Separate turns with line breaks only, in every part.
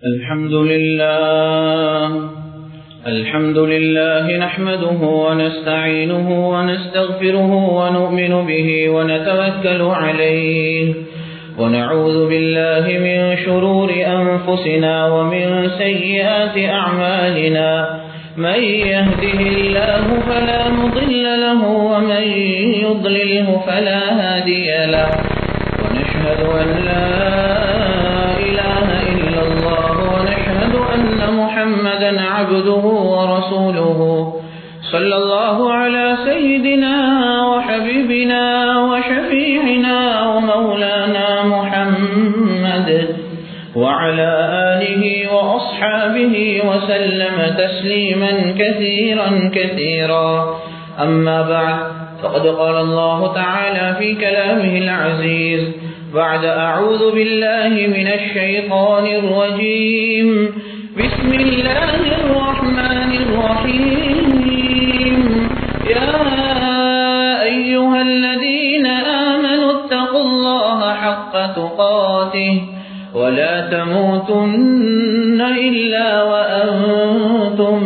الحمد لله الحمد لله نحمده ونستعينه ونستغفره ونؤمن به ونتوكل عليه ونعوذ بالله من شرور أنفسنا ومن سيئات أعمالنا من يهده الله فلا مضل له ومن يضلله فلا هادي له ونشهد أن لا إله إلا الله ونشهد أن محمدا عبده ورسوله صلى الله على سيدنا وحبيبنا وشفيعنا ومولانا محمد وعلى آله وأصحابه وسلم تسليما كثيرا كثيرا أما بعد فقد قال الله تعالى في كلامه العزيز بعد أعوذ بالله من الشيطان الرجيم بسم الله الرحمن الرحيم يا أيها الذين آمنوا اتقوا الله حق تقاته ولا تموتن إلا وأنتم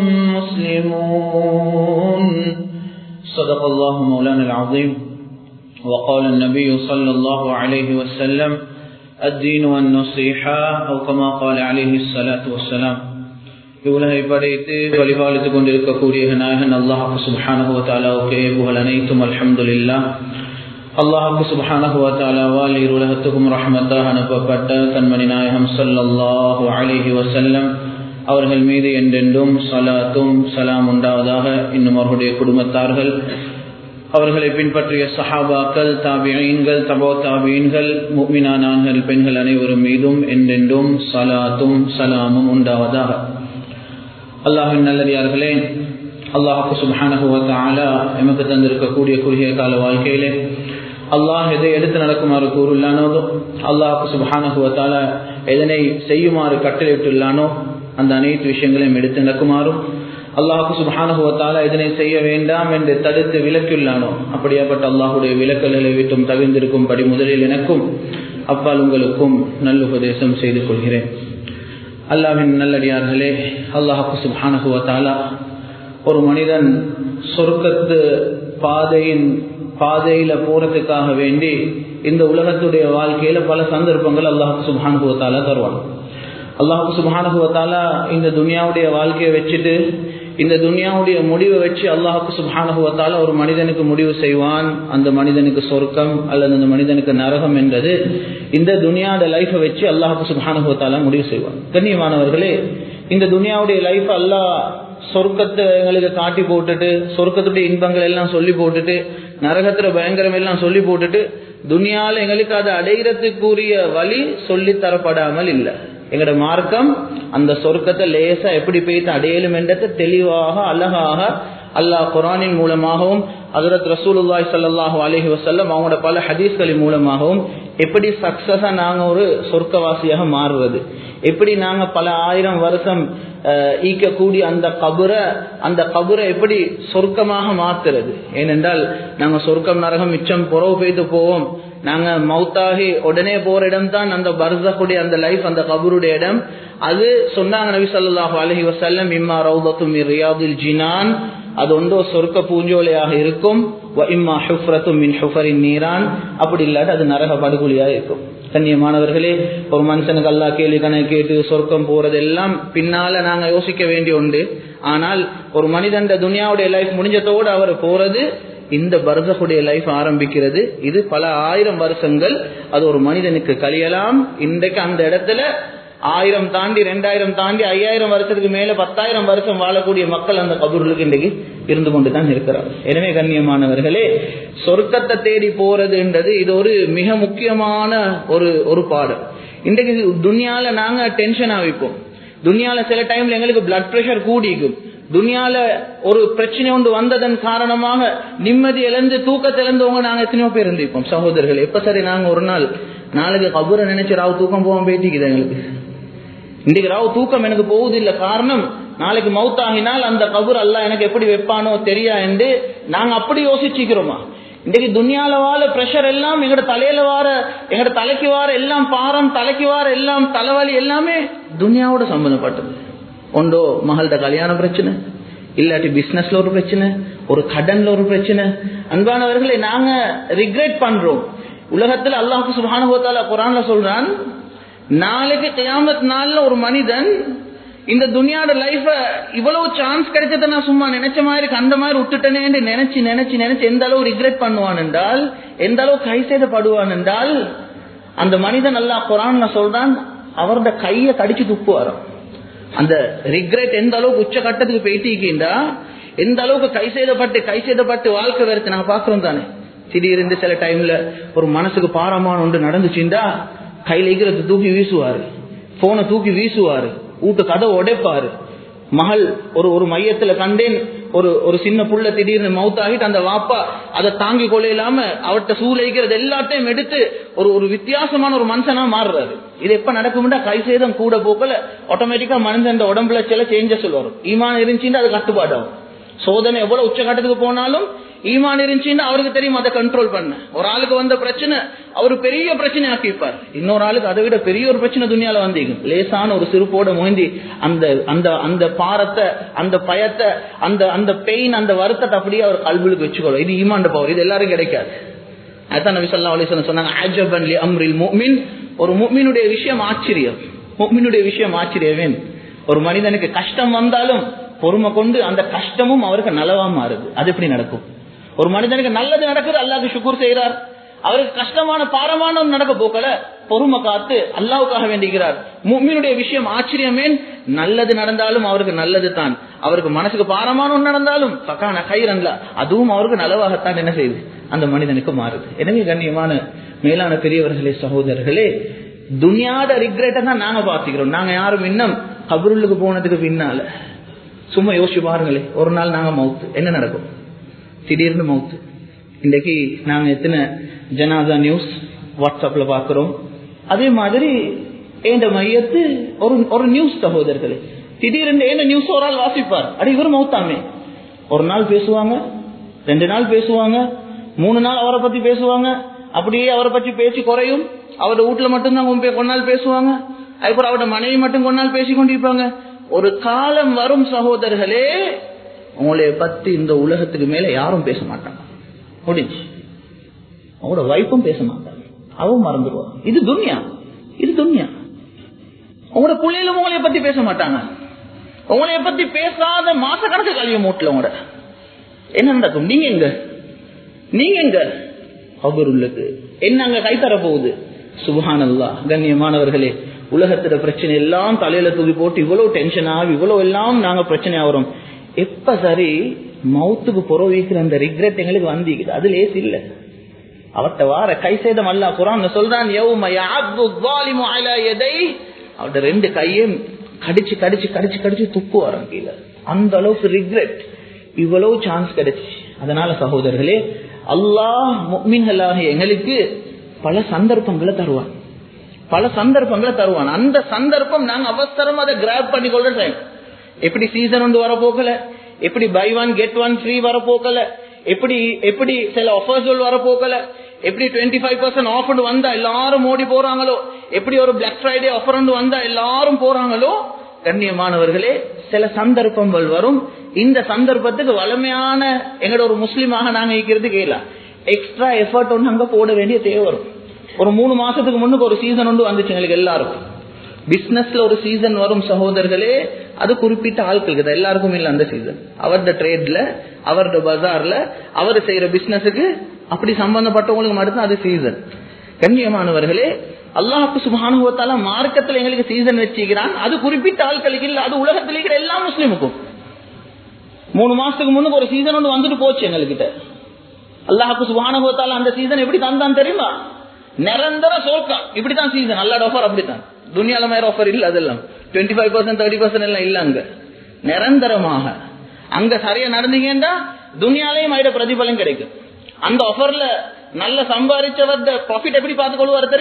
مسلمون صدق الله مولانا العظيم وقال النبي صلى الله عليه وسلم الدين والنصيحة أو كما قال عليه الصلاة والسلام இவ்வுலகை படைத்து வழிபாலித்துக் கொண்டிருக்கக்கூடிய நாயகன் அல்லாஹு சுபானகுவத்தாலாவுக்கு புகழ் அனைத்தும் அல்ஹம்துலில்லா அல்லாஹு சுபஹானஹுவத்தாலாவால் இரு உலகத்துக்கும் ரஹமத்தாக அனுப்பப்பட்ட கண்மணி நாயகம் சல்லல்லாஹு அலிஹி வசல்லம் அவர்கள் மீது என்றென்றும் சலாத்தும் சலாம் உண்டாவதாக இன்னும் அவர்களுடைய குடும்பத்தார்கள் அவர்களை பின்பற்றிய சஹாபாக்கள் தாபியீன்கள் தபோ தாபியீன்கள் முக்மினானான்கள் பெண்கள் அனைவரும் மீதும் என்றென்றும் சலாத்தும் சலாமும் உண்டாவதாக அல்லாஹின் நல்லடியார்களே அல்லாஹு சுபஹானஹுவத்தாலா எமக்கு தந்திருக்கக்கூடிய குறுகிய கால வாழ்க்கையிலே அல்லாஹ் எதை எடுத்து நடக்குமாறு கூறுள்ளானோ அல்லாஹு சுபஹானஹுவத்தால எதனை செய்யுமாறு கட்டளையிட்டுள்ளானோ அந்த அனைத்து விஷயங்களையும் எடுத்து நடக்குமாறும் அல்லாஹு சுபஹானஹுவத்தால இதனை செய்ய வேண்டாம் என்று தடுத்து விலக்கியுள்ளானோ அப்படியாப்பட்ட அல்லாஹுடைய விலக்கல்களை விட்டும் தவிர்ந்திருக்கும்படி முதலில் எனக்கும் அப்பால் உங்களுக்கும் நல்லுபதேசம் செய்து கொள்கிறேன் அல்லாவின் நல்லடியார்களே அல்லாஹு சுபஹானஹுவத்தாலா ஒரு மனிதன் சொர்க்கத்து பாதையின் பாதையில போறதுக்காக வேண்டி இந்த உலகத்துடைய வாழ்க்கையில பல சந்தர்ப்பங்கள் அல்லாஹு சுபானுபவத்தால தருவான் அல்லாஹு சுபானுபவத்தால இந்த துனியாவுடைய வாழ்க்கையை வச்சுட்டு இந்த துனியாவுடைய முடிவை வச்சு அல்லாஹுக்கு சுபானுபவத்தால ஒரு மனிதனுக்கு முடிவு செய்வான் அந்த மனிதனுக்கு சொர்க்கம் அல்லது அந்த மனிதனுக்கு நரகம் என்றது இந்த துனியாவோட லைஃபை வச்சு அல்லாஹுக்கு சுபானுபவத்தால முடிவு செய்வான் கண்ணியமானவர்களே இந்த துனியாவுடைய லைஃப் அல்லாஹ் சொர்க்கத்தை எங்களுக்கு காட்டி போட்டுட்டு சொர்க்கத்துடைய இன்பங்கள் எல்லாம் சொல்லி போட்டுட்டு நரகத்துல பயங்கரம் எல்லாம் சொல்லி போட்டுட்டு துனியால எங்களுக்கு அதை அடைகிறதுக்குரிய வழி சொல்லி தரப்படாமல் இல்லை எங்களோட மார்க்கம் அந்த சொர்க்கத்தை லேசா எப்படி போய்த்து அடையலும் என்றதை தெளிவாக அழகாக அல்லாஹ் குரானின் மூலமாகவும் ஹசரத் ரசூலுல்லாய் சல்லாஹூ அலஹி வசல்லம் அவங்களோட பல ஹதீஸ்களின் மூலமாகவும் எப்படி சக்சஸா நாங்க ஒரு சொர்க்கவாசியாக மாறுவது எப்படி நாங்க பல ஆயிரம் வருஷம் ஈக்கக்கூடிய அந்த கபுரை அந்த கபுரை எப்படி சொர்க்கமாக மாத்துறது ஏனென்றால் நாங்க சொர்க்கம் நரகம் மிச்சம் புறவு பெய்து போவோம் நாங்க மவுத்தாகி உடனே போற இடம் தான் அந்த பர்சகுடைய அந்த லைஃப் அந்த கபருடைய இடம் அது சொன்னாங்க நபி சொல்லாஹு அலஹி வசல்லம் இம்மா ரவுதத்தும் ரியாதுல் ஜினான் அது ஒன்றோ சொர்க்க பூஞ்சோலையாக இருக்கும் இம்மா ஹுஃப்ரத்தும் மின் ஹுஃபரின் நீரான் அப்படி இல்லாட்டி அது நரக படுகொலியாக இருக்கும் கண்ணியமானவர்களே ஒரு மனுஷனுக்கு அல்லா கேள்வி கணக்கு கேட்டு சொர்க்கம் போறதெல்லாம் பின்னால நாங்க யோசிக்க வேண்டிய உண்டு ஆனால் ஒரு மனிதன் துனியாவுடைய லைஃப் முடிஞ்சதோடு அவர் போறது இந்த பரசகுடைய லைஃப் ஆரம்பிக்கிறது இது பல ஆயிரம் வருஷங்கள் அது ஒரு மனிதனுக்கு கழியலாம் இன்றைக்கு அந்த இடத்துல ஆயிரம் தாண்டி ரெண்டாயிரம் தாண்டி ஐயாயிரம் வருஷத்துக்கு மேல பத்தாயிரம் வருஷம் வாழக்கூடிய மக்கள் அந்த கபூர்களுக்கு இன்றைக்கு இருந்து கொண்டு தான் இருக்கிறார் எனவே கண்ணியமானவர்களே சொர்க்கத்தை தேடி போறதுன்றது இது ஒரு மிக முக்கியமான ஒரு ஒரு பாடம் இன்றைக்கு துனியால நாங்க டென்ஷன் ஆவிப்போம் துனியால சில டைம்ல எங்களுக்கு பிளட் பிரஷர் கூடிக்கும் துனியால ஒரு பிரச்சனை ஒன்று வந்ததன் காரணமாக நிம்மதி இழந்து தூக்கத்தை இழந்தவங்க நாங்க எத்தனையோ பேர் இருந்திருப்போம் சகோதரர்கள் எப்ப சரி நாங்க ஒரு நாள் நாளைக்கு கபூரை நினைச்சு ராவ் தூக்கம் போவோம் பேட்டிக்குது எங்களுக்கு இன்றைக்கு ராவ் தூக்கம் எனக்கு போகுது இல்ல காரணம் நாளைக்கு மவுத்தாகினால் அந்த கபூர் அல்ல எனக்கு எப்படி வைப்பானோ தெரியா என்று நாங்க அப்படி யோசிச்சுக்கிறோமா இன்றைக்கு துனியால வார பிரஷர் எல்லாம் எங்கட தலையில வார எங்கட தலைக்கு வார எல்லாம் பாரம் தலைக்கு வார எல்லாம் தலைவலி எல்லாமே துனியாவோட சம்பந்தப்பட்டது ஒன்றோ மகள்கிட்ட கல்யாண பிரச்சனை இல்லாட்டி பிசினஸ்ல ஒரு பிரச்சனை ஒரு கடன்ல ஒரு பிரச்சனை அன்பானவர்களை நாங்க ரிக்ரெட் பண்றோம் உலகத்துல அல்லாஹு சுபானுபத்தால குரான்ல சொல்றான் நாளைக்கு கியாமத் நாள்ல ஒரு மனிதன் இந்த துனியாவோட லைஃப இவ்வளவு சான்ஸ் கிடைச்சத நான் சும்மா நினைச்ச மாதிரி அந்த மாதிரி விட்டுட்டேனே நினைச்சு நினைச்சு நினைச்சு எந்த அளவு ரிக்ரெட் பண்ணுவான் என்றால் எந்த அளவு கை செய்தப்படுவான் என்றால் அந்த மனிதன் அல்லாஹ் குரான்ல சொல்றான் அவரோட கையை கடிச்சு துப்புவாராம் அந்த ரிக்ரெட் எந்த அளவுக்கு உச்ச கட்டத்துக்கு போயிட்டீங்கன்னா எந்த அளவுக்கு கை செய்தப்பட்டு கை செய்தப்பட்டு வாழ்க்கை வெறுத்து நாங்க பாக்குறோம் தானே திடீர்னு சில டைம்ல ஒரு மனசுக்கு பாரமான ஒன்று நடந்துச்சுண்டா கையில இருக்கிறது தூக்கி வீசுவாரு போனை தூக்கி வீசுவாரு வீட்டு கதவை உடைப்பாரு மகள் ஒரு ஒரு மையத்துல கண்டேன் ஒரு ஒரு சின்ன புள்ள திடீர்னு மவுத் ஆகிட்டு அந்த வாப்பா அதை தாங்கி கொள்ள இல்லாம அவர்கிட்ட சூளைக்கிறது எல்லாத்தையும் எடுத்து ஒரு ஒரு வித்தியாசமான ஒரு மனுஷனா மாறுறாரு இது எப்ப நடக்கும்டா கை சேதம் கூட போக்கல ஆட்டோமேட்டிக்கா மனுஷன் உடம்புல சில சேஞ்சஸ் வரும் ஈமான் இருந்துச்சுன்னா அது கட்டுப்பாடாகும் சோதனை எவ்வளவு உச்சகட்டத்துக்கு போனாலும் ஈமான் இருந்துச்சுன்னா அவருக்கு தெரியும் அதை கண்ட்ரோல் பண்ண ஒரு ஆளுக்கு வந்த பிரச்சனை அவரு பெரிய பிரச்சனை ஆக்கிப்பார் இன்னொரு ஆளுக்கு அதை விட பெரிய ஒரு பிரச்சனை துணியால வந்தீங்க லேசான ஒரு சிறுப்போட முயந்தி அந்த அந்த அந்த பாரத்தை அந்த பயத்தை அந்த அந்த பெயின் அந்த வருத்தத்தை அப்படியே அவர் கல்விலுக்கு வச்சுக்கொள்ளும் இது ஈமாண்ட பவர் இது எல்லாரும் கிடைக்காது அதான் நபி சொல்லா அலிஸ்வலம் சொன்னாங்க அஜபன் லி அம்ரில் முஃமின் ஒரு முஃமினுடைய விஷயம் ஆச்சரியம் முஃமினுடைய விஷயம் ஆச்சரியவேன் ஒரு மனிதனுக்கு கஷ்டம் வந்தாலும் பொறுமை கொண்டு அந்த கஷ்டமும் அவருக்கு நலவா மாறுது அது எப்படி நடக்கும் ஒரு மனிதனுக்கு நல்லது நடக்குது அல்லாஹ் சுக்கூர் செய்யறார் அவருக்கு கஷ்டமான பாரமான ஒன்று நடக்க போக்கல பொறுமை காத்து அல்லாவுக்காக வேண்டிக்கிறார் மும்மினுடைய விஷயம் ஆச்சரியமேன் நல்லது நடந்தாலும் அவருக்கு நல்லது தான் அவருக்கு மனசுக்கு பாரமான ஒன்று நடந்தாலும் பக்கான கைரன்ல அதுவும் அவருக்கு நலவாகத்தான் என்ன செய்யுது அந்த மனிதனுக்கு மாறுது எனவே கண்ணியமான மேலான பெரியவர்களே சகோதரர்களே துனியாத ரிக்ரெட்டை தான் நாங்க பாத்துக்கிறோம் நாங்க யாரும் இன்னும் கபருளுக்கு போனதுக்கு பின்னால சும்மா யோசிச்சு பாருங்களே ஒரு நாள் நாங்க மவுத்து என்ன நடக்கும் திடீர்னு மவுத்து இன்றைக்கு நாங்க எத்தனை ஜனாதா நியூஸ் வாட்ஸ்அப்ல பாக்குறோம் அதே மாதிரி இந்த மையத்து ஒரு ஒரு நியூஸ் சகோதரர்களே திடீர்னு என்ன நியூஸ் ஒரு ஆள் வாசிப்பார் அடி இவர் மவுத்தாமே ஒரு நாள் பேசுவாங்க ரெண்டு நாள் பேசுவாங்க மூணு நாள் அவரை பத்தி பேசுவாங்க அப்படியே அவரை பத்தி பேச்சு குறையும் அவரோட வீட்டுல மட்டும்தான் கொஞ்ச நாள் பேசுவாங்க அதுக்கப்புறம் அவரோட மனைவி மட்டும் கொஞ்ச நாள் பேசி கொண்டிருப்பாங்க ஒரு காலம் வரும் சகோதரர்களே உங்களை பத்தி இந்த உலகத்துக்கு மேல யாரும் பேச மாட்டாங்க முடிஞ்சு அவங்களோட வைஃபும் பேச மாட்டாங்க அவன் மறந்துடுவா இது துன்யா இது துன்யா உங்களோட பிள்ளைகளும் உங்களைய பத்தி பேச மாட்டாங்க உங்களைய பத்தி பேசாத மாச கணக்கு கழிய மூட்டல உங்களோட என்ன நடக்கும் நீங்க எங்க நீங்க எங்க அவர் உள்ளது என்ன அங்க கைத்தர போகுது சுபஹானல்லா கண்ணியமானவர்களே உலகத்துல பிரச்சனை எல்லாம் தலையில தூக்கி போட்டு இவ்வளவு டென்ஷன் ஆகும் இவ்வளவு எல்லாம் நாங்க பிரச்சனை ஆகிறோம் எப்ப சரி மவுத்துக்கு புறவிக்கிற அந்த ரிக்ரெட் எங்களுக்கு வந்திக்குது அது லேஸ் இல்ல அவர்கிட்ட வார கை சேதம் அல்ல குரான் சொல்றான் அவட ரெண்டு கையும் கடிச்சு கடிச்சு கடிச்சு கடிச்சு துப்பு வரும் கீழே அந்த அளவுக்கு ரிக்ரெட் இவ்வளவு சான்ஸ் கிடைச்சு அதனால சகோதரர்களே அல்லாஹ் மீன்களாக எங்களுக்கு பல சந்தர்ப்பங்களை தருவான் பல சந்தர்ப்பங்களை தருவான் அந்த சந்தர்ப்பம் நாங்க அவசரம் அதை கிராப் பண்ணி கொள்ற டைம் எப்படி சீசன் ஒன்று வர போக்கல எப்படி buy one get one free வர போக்கல எப்படி எப்படி சில ஆஃபர்ஸ் வர போக்கல எப்படி டுவெண்ட்டி ஃபைவ் பர்சன்ட் ஆஃப் வந்தா எல்லாரும் ஓடி போறாங்களோ எப்படி ஒரு பிளாக் ஃப்ரைடே ஆஃபர் வந்தா எல்லாரும் போறாங்களோ கண்ணியமானவர்களே சில சந்தர்ப்பங்கள் வரும் இந்த சந்தர்ப்பத்துக்கு வலிமையான எங்களோட ஒரு முஸ்லீமாக நாங்க இருக்கிறது கேட்கல எக்ஸ்ட்ரா எஃபர்ட் ஒன்று அங்க போட வேண்டிய தேவை வரும் ஒரு மூணு மாசத்துக்கு முன்னுக்கு ஒரு சீசன் ஒன்று வந்துச்சு எங்களுக்கு எல்லாருக்கும் பிசினஸ்ல ஒரு சீசன் வரும் சகோதரர்களே அது குறிப்பிட்ட ஆட்களுக்கு தான் எல்லாருக்கும் இல்ல அந்த சீசன் அவரோட ட்ரேட்ல அவரோட பஜார்ல அவர் செய்யற பிசினஸுக்கு அப்படி சம்பந்தப்பட்டவங்களுக்கு மட்டும்தான் அது சீசன் கண்ணியமானவர்களே அல்லாஹுக்கு சுபானுபவத்தால மார்க்கத்துல எங்களுக்கு சீசன் வச்சுக்கிறான் அது குறிப்பிட்ட ஆட்களுக்கு இல்ல அது உலகத்துல இருக்கிற எல்லா முஸ்லீமுக்கும் மூணு மாசத்துக்கு முன்னுக்கு ஒரு சீசன் ஒன்று வந்துட்டு போச்சு எங்ககிட்ட அல்லாஹுக்கு சுபானுபவத்தால அந்த சீசன் எப்படி தந்தான் தெரியுமா நிரந்தர சோக்கம் இப்படித்தான் சீசன் அல்லாட ஆஃபர் அப்படித்தான் துனியால மேல ஆஃபர் இல்ல அதெல்லாம் twenty five percent thirty percent எல்லாம் இல்ல அங்க நிரந்தரமாக அங்க சரியா நடந்தீங்கன்னா துனியாலையும் ஆயிட பிரதிபலன் கிடைக்கும் அந்த ஆஃபர்ல நல்ல சம்பாதிச்சவர் ப்ராஃபிட் எப்படி பார்த்து கொள்வாரு தெரியுமா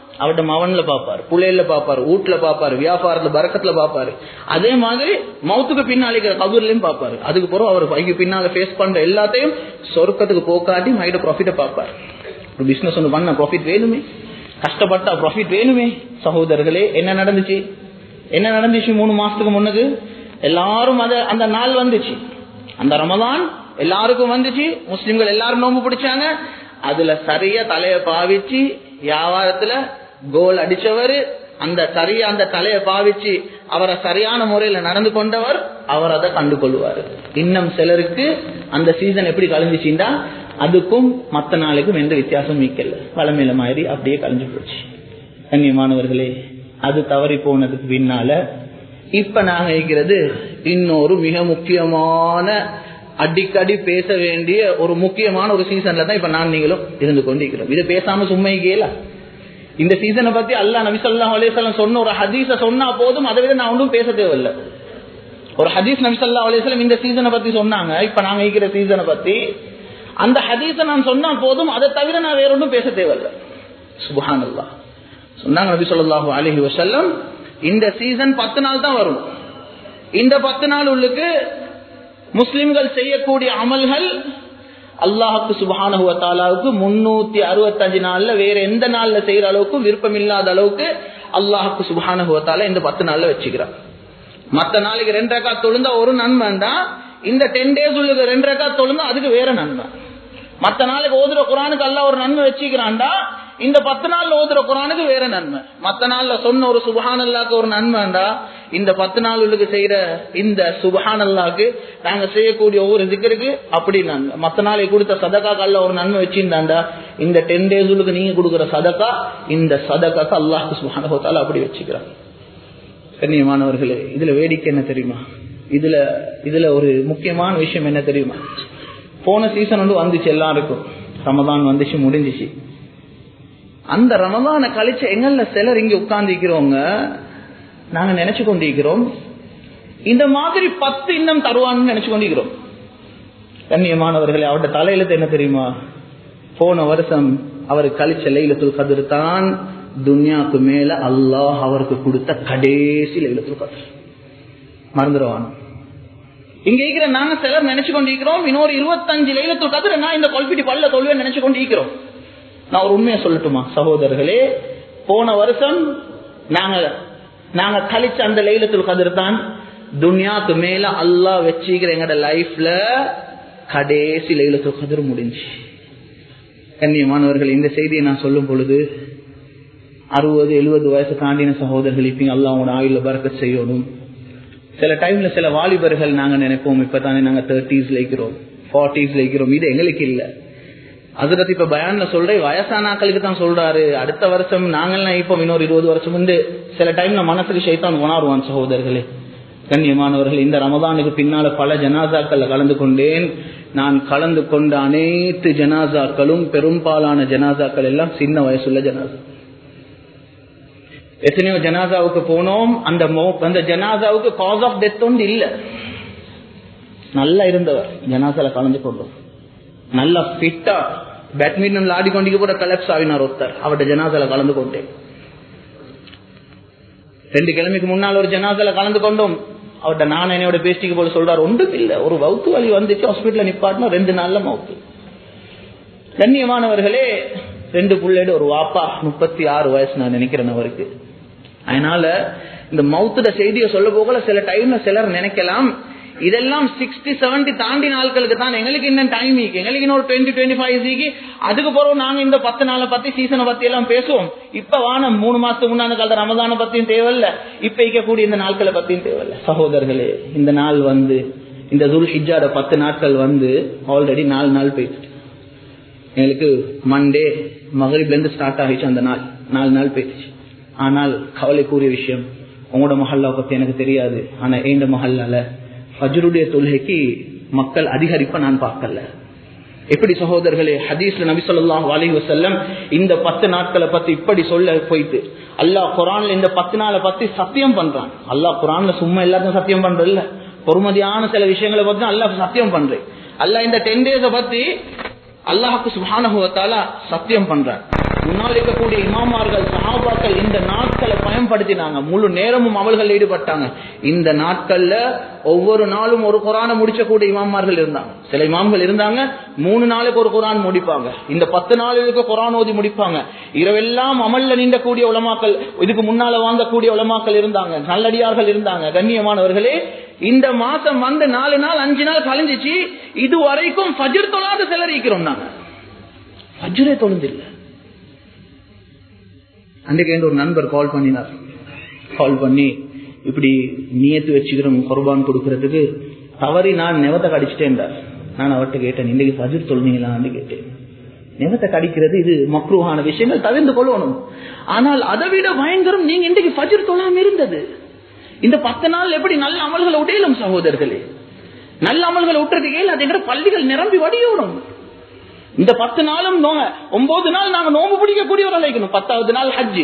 அவட மவன்ல பாப்பாரு புள்ளையில பாப்பாரு வீட்டுல பாப்பாரு வியாபாரத்துல பறக்கத்துல பாப்பாரு அதே மாதிரி மௌத்துக்கு பின்னால கபூர்லயும் பாப்பாரு அதுக்கு பிறகு அவர் பைக்கு பின்னால ஃபேஸ் பண்ற எல்லாத்தையும் சொர்க்கத்துக்கு போக்காட்டி மைட ப்ராஃபிட்ட பாப்பாரு ஒரு பிசினஸ் ஒன்று பண்ண ப்ராஃபிட் வேணுமே கஷ்டப்பட்டா ப்ராஃபிட் வேணுமே சகோதரர்களே என்ன நடந்துச்சு என்ன நடந்துச்சு மூணு மாசத்துக்கு முன்னது எல்லாரும் அத அந்த நாள் வந்துச்சு அந்த ரமதான் எல்லாருக்கும் வந்துச்சு முஸ்லிம்கள் எல்லாரும் நோம்பு பிடிச்சாங்க அதுல சரியா தலைய பாவிச்சு வியாபாரத்துல கோல் அடிச்சவர் அந்த சரியா அந்த தலைய பாவிச்சு அவரை சரியான முறையில நடந்து கொண்டவர் அவர் அதை கண்டு கொள்வார் இன்னும் சிலருக்கு அந்த சீசன் எப்படி கழிஞ்சிச்சுண்டா அதுக்கும் மத்த நாளுக்கும் எந்த வித்தியாசமும் மீக்கல வளமையில மாதிரி அப்படியே கழிஞ்சு போச்சு கண்ணியமானவர்களே அது தவறி போனதுக்கு பின்னால இப்ப நாங்க இருக்கிறது இன்னொரு மிக முக்கியமான அடிக்கடி பேச வேண்டிய ஒரு முக்கியமான ஒரு சீசன்ல தான் இப்ப நான் நீங்களும் இருந்து கொண்டிருக்கிறோம் இது பேசாம சும்மா கேல இந்த சீசனை பத்தி அல்லா நபி சொல்லா அலிசல்லாம் சொன்ன ஒரு ஹதீஸ சொன்னா போதும் அதை விட நான் ஒன்றும் பேச தேவையில்லை ஒரு ஹதீஸ் நபி சொல்லா அலிஸ்லாம் இந்த சீசனை பத்தி சொன்னாங்க இப்ப நாங்க இருக்கிற சீசனை பத்தி அந்த ஹதீஸ நான் சொன்னா போதும் அதை தவிர நான் வேற ஒன்றும் பேச தேவையில்லை சுபஹான் அல்லா சொன்னாங்க நபி சொல்லாஹு அலஹி வசல்லம் இந்த சீசன் பத்து நாள் தான் வரும் இந்த பத்து நாள் உள்ளுக்கு முஸ்லிம்கள் செய்யக்கூடிய அமல்கள் அல்லாஹுக்கு சுபானுவத்தாலாவுக்கு முன்னூத்தி அறுபத்தஞ்சு நாள்ல வேற எந்த நாள்ல செய்யற அளவுக்கு விருப்பம் இல்லாத அளவுக்கு அல்லாஹுக்கு சுபானுவத்தால இந்த பத்து நாள்ல வச்சுக்கிறான் மத்த நாளைக்கு ரெண்டு ரக்கா தொழுந்தா ஒரு நன்மை தான் இந்த டென் டேஸ் உள்ள ரெண்டு ரக்கா தொழுந்தா அதுக்கு வேற நன்மை மத்த நாளைக்கு ஓதுற குரானுக்கு அல்ல ஒரு நன்மை வச்சுக்கிறான்டா இந்த பத்து நாள்ல ஓதுற குரானுக்கு வேற நன்மை மத்த நாள்ல சொன்ன ஒரு சுபஹான் அல்லாக்கு ஒரு நன்மைண்டா இந்த பத்து நாளுக்கு செய்யற இந்த சுபஹான் அல்லாக்கு நாங்க செய்யக்கூடிய ஒவ்வொரு திக்கருக்கு அப்படி நன்மை மத்த நாளைக்கு கொடுத்த சதக்கா கல்ல ஒரு நன்மை வச்சிருந்தாண்டா இந்த டென் டேஸுக்கு நீங்க கொடுக்குற சதக்கா இந்த சதக்காக்கு அல்லாஹுக்கு சுபஹான அப்படி வச்சுக்கிறாங்க கண்ணியமானவர்களே இதுல வேடிக்கை என்ன தெரியுமா இதுல இதுல ஒரு முக்கியமான விஷயம் என்ன தெரியுமா போன சீசன் வந்து வந்துச்சு எல்லாருக்கும் ரமதான் வந்துச்சு முடிஞ்சிச்சு அந்த ரமதான கழிச்ச எங்கள்ல சிலர் இங்க உட்கார்ந்துக்கிறவங்க நாங்க நினைச்சு கொண்டிருக்கிறோம் இந்த மாதிரி பத்து இன்னும் தருவான்னு நினைச்சு கொண்டிருக்கிறோம் கண்ணியமானவர்களே அவருடைய தலையெழுத்து என்ன தெரியுமா போன வருஷம் அவர் கழிச்ச லைலத்துல் கதிர் தான் துன்யாக்கு மேல அல்லாஹ் அவருக்கு கொடுத்த கடைசி லைலத்துல் கதிர் மறந்துடுவான் இங்க இருக்கிற நாங்க சிலர் நினைச்சு கொண்டிருக்கிறோம் இன்னொரு இருபத்தஞ்சு லைலத்துல் கதிர் நான் இந்த கொல்பிட்டி பல்ல தொழுவேன் நினைச்சு கொண்டிருக்கிறோம் நான் ஒரு உண்மையை சொல்லட்டுமா சகோதரர்களே போன வருஷம் நாங்க நாங்க கழிச்ச அந்த லைலத்துல் கதிர் தான் துன்யாக்கு மேல அல்லாஹ் வச்சுக்கிற எங்கட லைஃப்ல கடைசி லைலத்துல் கதிர் முடிஞ்சு கண்ணியமானவர்கள் இந்த செய்தியை நான் சொல்லும் பொழுது அறுபது எழுபது வயசு தாண்டின சகோதரர்கள் இப்ப அல்லா அவங்களோட ஆயுள பறக்க செய்யணும் சில டைம்ல சில வாலிபர்கள் நாங்க நினைப்போம் இப்பதானே நாங்க தேர்ட்டிஸ்ல இருக்கிறோம் ஃபார்ட்டிஸ்ல இருக்கிறோம் இது எங்களுக்கு இல்ல அதுக்கு இப்ப பயான்ல சொல்றேன் வயசானாக்களுக்கு தான் சொல்றாரு அடுத்த வருஷம் நாங்கள்லாம் இப்போ இன்னொரு இருபது வருஷம் வந்து சில டைம்ல மனசுக்கு சைத்தான் உணர்வான் சகோதரர்களே கண்ணியமானவர்கள் இந்த ரமதானுக்கு பின்னால பல ஜனாசாக்கள்ல கலந்து கொண்டேன் நான் கலந்து கொண்ட அனைத்து ஜனாசாக்களும் பெரும்பாலான ஜனாசாக்கள் எல்லாம் சின்ன வயசுள்ள ஜனாசா எத்தனையோ ஜனாசாவுக்கு போனோம் அந்த அந்த ஜனாசாவுக்கு காஸ் ஆஃப் டெத் ஒன்று இல்ல நல்லா இருந்தவர் ஜனாசால கலந்து கொண்டோம் நல்லா ஃபிட்டா பேட்மிண்டன் ஆடி கொண்டிக்கு கூட கலப்ஸ் ஆகினார் ஒருத்தர் அவருடைய ஜனாசால கலந்து கொண்டேன் ரெண்டு கிழமைக்கு முன்னால் ஒரு ஜனாசால கலந்து கொண்டோம் அவர்கிட்ட நான் என்னோட பேஸ்டிக்கு போல சொல்றாரு ஒன்றும் இல்ல ஒரு வவுத்து வலி வந்துச்சு ஹாஸ்பிட்டல்ல நிப்பாட்டினா ரெண்டு நாள்ல மவுத்து கண்ணியமானவர்களே ரெண்டு புள்ளேடு ஒரு வாப்பா முப்பத்தி ஆறு வயசு நான் நினைக்கிறேன் அவருக்கு அதனால இந்த மவுத்துட செய்தியை சொல்ல போகல சில டைம்ல சிலர் நினைக்கலாம் இதெல்லாம் சிக்ஸ்டி செவன்டி தாண்டி நாட்களுக்கு தான் எங்களுக்கு இன்னும் டைம் இருக்கு எங்களுக்கு இன்னொரு டுவெண்ட்டி டுவெண்ட்டி ஃபைவ் இருக்கு அதுக்கு பிறகு நாங்க இந்த பத்து நாளை பத்தி சீசனை பத்தி எல்லாம் பேசுவோம் இப்ப வானம் மூணு மாசத்துக்கு முன்னாடி காலத்து ரமதான பத்தியும் தேவையில்ல இப்ப இருக்கக்கூடிய இந்த நாட்களை பத்தியும் தேவையில்ல சகோதரர்களே இந்த நாள் வந்து இந்த துல் ஹிஜாட பத்து நாட்கள் வந்து ஆல்ரெடி நாலு நாள் போயிடுச்சு எங்களுக்கு மண்டே மகரிப்ல இருந்து ஸ்டார்ட் ஆகிச்சு அந்த நாள் நாலு நாள் போயிடுச்சு ஆனால் கவலைக்குரிய விஷயம் உங்களோட மஹல்லா பத்தி எனக்கு தெரியாது ஆனா ஏண்ட மஹல்லால ஃபஜருடைய தொழுகைக்கு மக்கள் அதிகரிப்ப நான் பார்க்கல எப்படி சகோதரர்களே ஹதீஸ்ல நபி சொல்லாஹ் அலி வசல்லம் இந்த பத்து நாட்களை பத்தி இப்படி சொல்ல போயிட்டு அல்லாஹ் குரான்ல இந்த பத்து நாளை பத்தி சத்தியம் பண்றான் அல்லாஹ் குரான்ல சும்மா எல்லாத்தையும் சத்தியம் பண்றது இல்ல பொறுமதியான சில விஷயங்களை பத்தி அல்லாஹ் சத்தியம் பண்றேன் அல்லாஹ் இந்த டென் டேஸ பத்தி அல்லாஹுக்கு சுபானுவத்தால சத்தியம் பண்றான் முன்னால் இருக்கக்கூடிய இமாமார்கள் சஹாபாக்கள் இந்த நாட்களை பயன்படுத்தினாங்க முழு நேரமும் அமல்கள் ஈடுபட்டாங்க இந்த நாட்கள்ல ஒவ்வொரு நாளும் ஒரு குரானை முடிச்சக்கூடிய இமாமார்கள் இருந்தாங்க சில இமாம்கள் இருந்தாங்க மூணு நாளுக்கு ஒரு குரான் முடிப்பாங்க இந்த பத்து நாளுக்கு குரான் ஓதி முடிப்பாங்க இரவெல்லாம் அமல்ல நீண்டக்கூடிய உலமாக்கள் இதுக்கு முன்னால வாங்கக்கூடிய உலமாக்கள் இருந்தாங்க நல்லடியார்கள் இருந்தாங்க கண்ணியமானவர்களே இந்த மாசம் வந்து நாலு நாள் அஞ்சு நாள் கழிஞ்சிச்சு இது வரைக்கும் ஃபஜ்ர் தொழாத சிலர் இருக்கிறோம் நாங்க ஃபஜ்ரே தொழுந்தில்ல அன்றைக்கு ஒரு நண்பர் கால் பண்ணினார் கால் பண்ணி இப்படி நியத்து வச்சுக்கிறோம் குர்பான் கொடுக்கறதுக்கு தவறி நான் நெவத்தை கடிச்சிட்டேன்டார் நான் அவர்கிட்ட கேட்டேன் இன்னைக்கு ஃபஜ்ர் தொழுனீங்களான்னு கேட்டேன் நெவத்தை கடிக்கிறது இது மக்ரூவான விஷயங்கள் தவிர்த்து கொள்ளணும் ஆனால் அதை விட பயங்கரம் நீங்க இன்றைக்கு ஃபஜ்ர் தொழாம இருந்தது இந்த பத்து நாள் எப்படி நல்ல அமல்களை உடையலும் சகோதரர்களே நல்ல அமல்களை விட்டுறதுக்கு ஏன் அதுங்கிற பள்ளிகள் நிரம்பி வடியோடும் இந்த பத்து நாளும் நோ ஒன்பது நாள் நாங்க நோம்பு பிடிக்கக்கூடியவர்கள் இருக்கணும் பத்தாவது நாள் ஹஜ்ஜி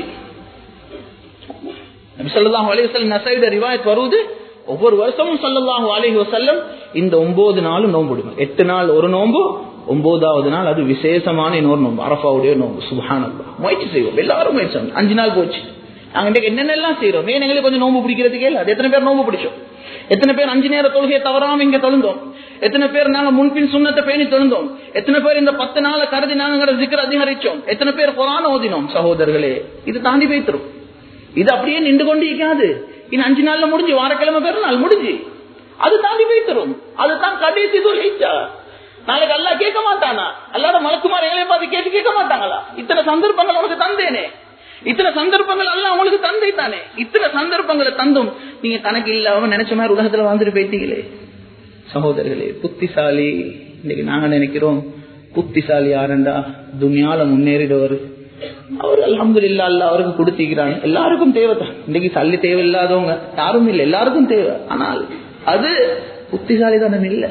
சொல்லலாம் அலைவசல் நசைட ரிவாயத் வருவது ஒவ்வொரு வருஷமும் சொல்லலாம் அலைஹி வசல்லம் இந்த ஒன்பது நாளும் நோம்பு விடுங்க எட்டு நாள் ஒரு நோம்பு ஒன்பதாவது நாள் அது விசேஷமான இன்னொரு நோம்பு அரபாவுடைய நோம்பு சுபஹானல்லா முயற்சி செய்வோம் எல்லாரும் முயற்சி செய்வோம். அஞ்சு நாள் போச்சு நாங்க இன்றைக்கு என்னென்னலாம் செய்யறோம் ஏன் எங்களுக்கு கொஞ்சம் நோம்பு பிடிக்கிறதுக்கே இல்லை அது எத்தனை பேர் நோம்பு பிடிச்சோம் எத்தனை பேர் அஞ்சு நேர தொழுகையை தவறாம இங்க தொழுந்தோம் எத்தனை பேர் நாங்க முன்பின் சுண்ணத்தை பேணி தொழுந்தோம் எத்தனை பேர் இந்த பத்து நாளை கருதி நாங்க சிக்கர் அதிகரிச்சோம் எத்தனை பேர் குரான் ஓதினோம் சகோதரர்களே இது தாண்டி வைத்திரும் இது அப்படியே நின்று கொண்டு இருக்காது இன்னும் அஞ்சு நாள்ல முடிஞ்சு வாரக்கிழமை பேர் நாள் முடிஞ்சு அது தாண்டி வைத்திரும் அதுதான் கடைசி தொழிற்சா நாளைக்கு அல்லா கேட்க மாட்டானா அல்லாத மலக்குமார் ஏழை பார்த்து கேட்டு கேட்க மாட்டாங்களா இத்தனை சந்தர்ப்பங்கள் உனக்கு தந்தேனே இத்தனை சந்தர்ப்பங்கள் அல்ல உங்களுக்கு தந்தை தானே இத்தனை சந்தர்ப்பங்களை தந்தும் நீங்க கணக்கு இல்லாம நினைச்ச மாதிரி உலகத்துல வாழ்ந்துட்டு போயிட்டீங்களே சகோதரர்களே புத்திசாலி இன்னைக்கு நாங்க நினைக்கிறோம் புத்திசாலி யாருண்டா துனியால முன்னேறிடுவாரு அவர் அலமது இல்லா அல்ல அவருக்கு கொடுத்திக்கிறாங்க எல்லாருக்கும் தேவைதான் இன்னைக்கு சல்லி தேவையில்லாதவங்க யாரும் இல்லை எல்லாருக்கும் தேவை ஆனால் அது புத்திசாலிதானம் இல்லை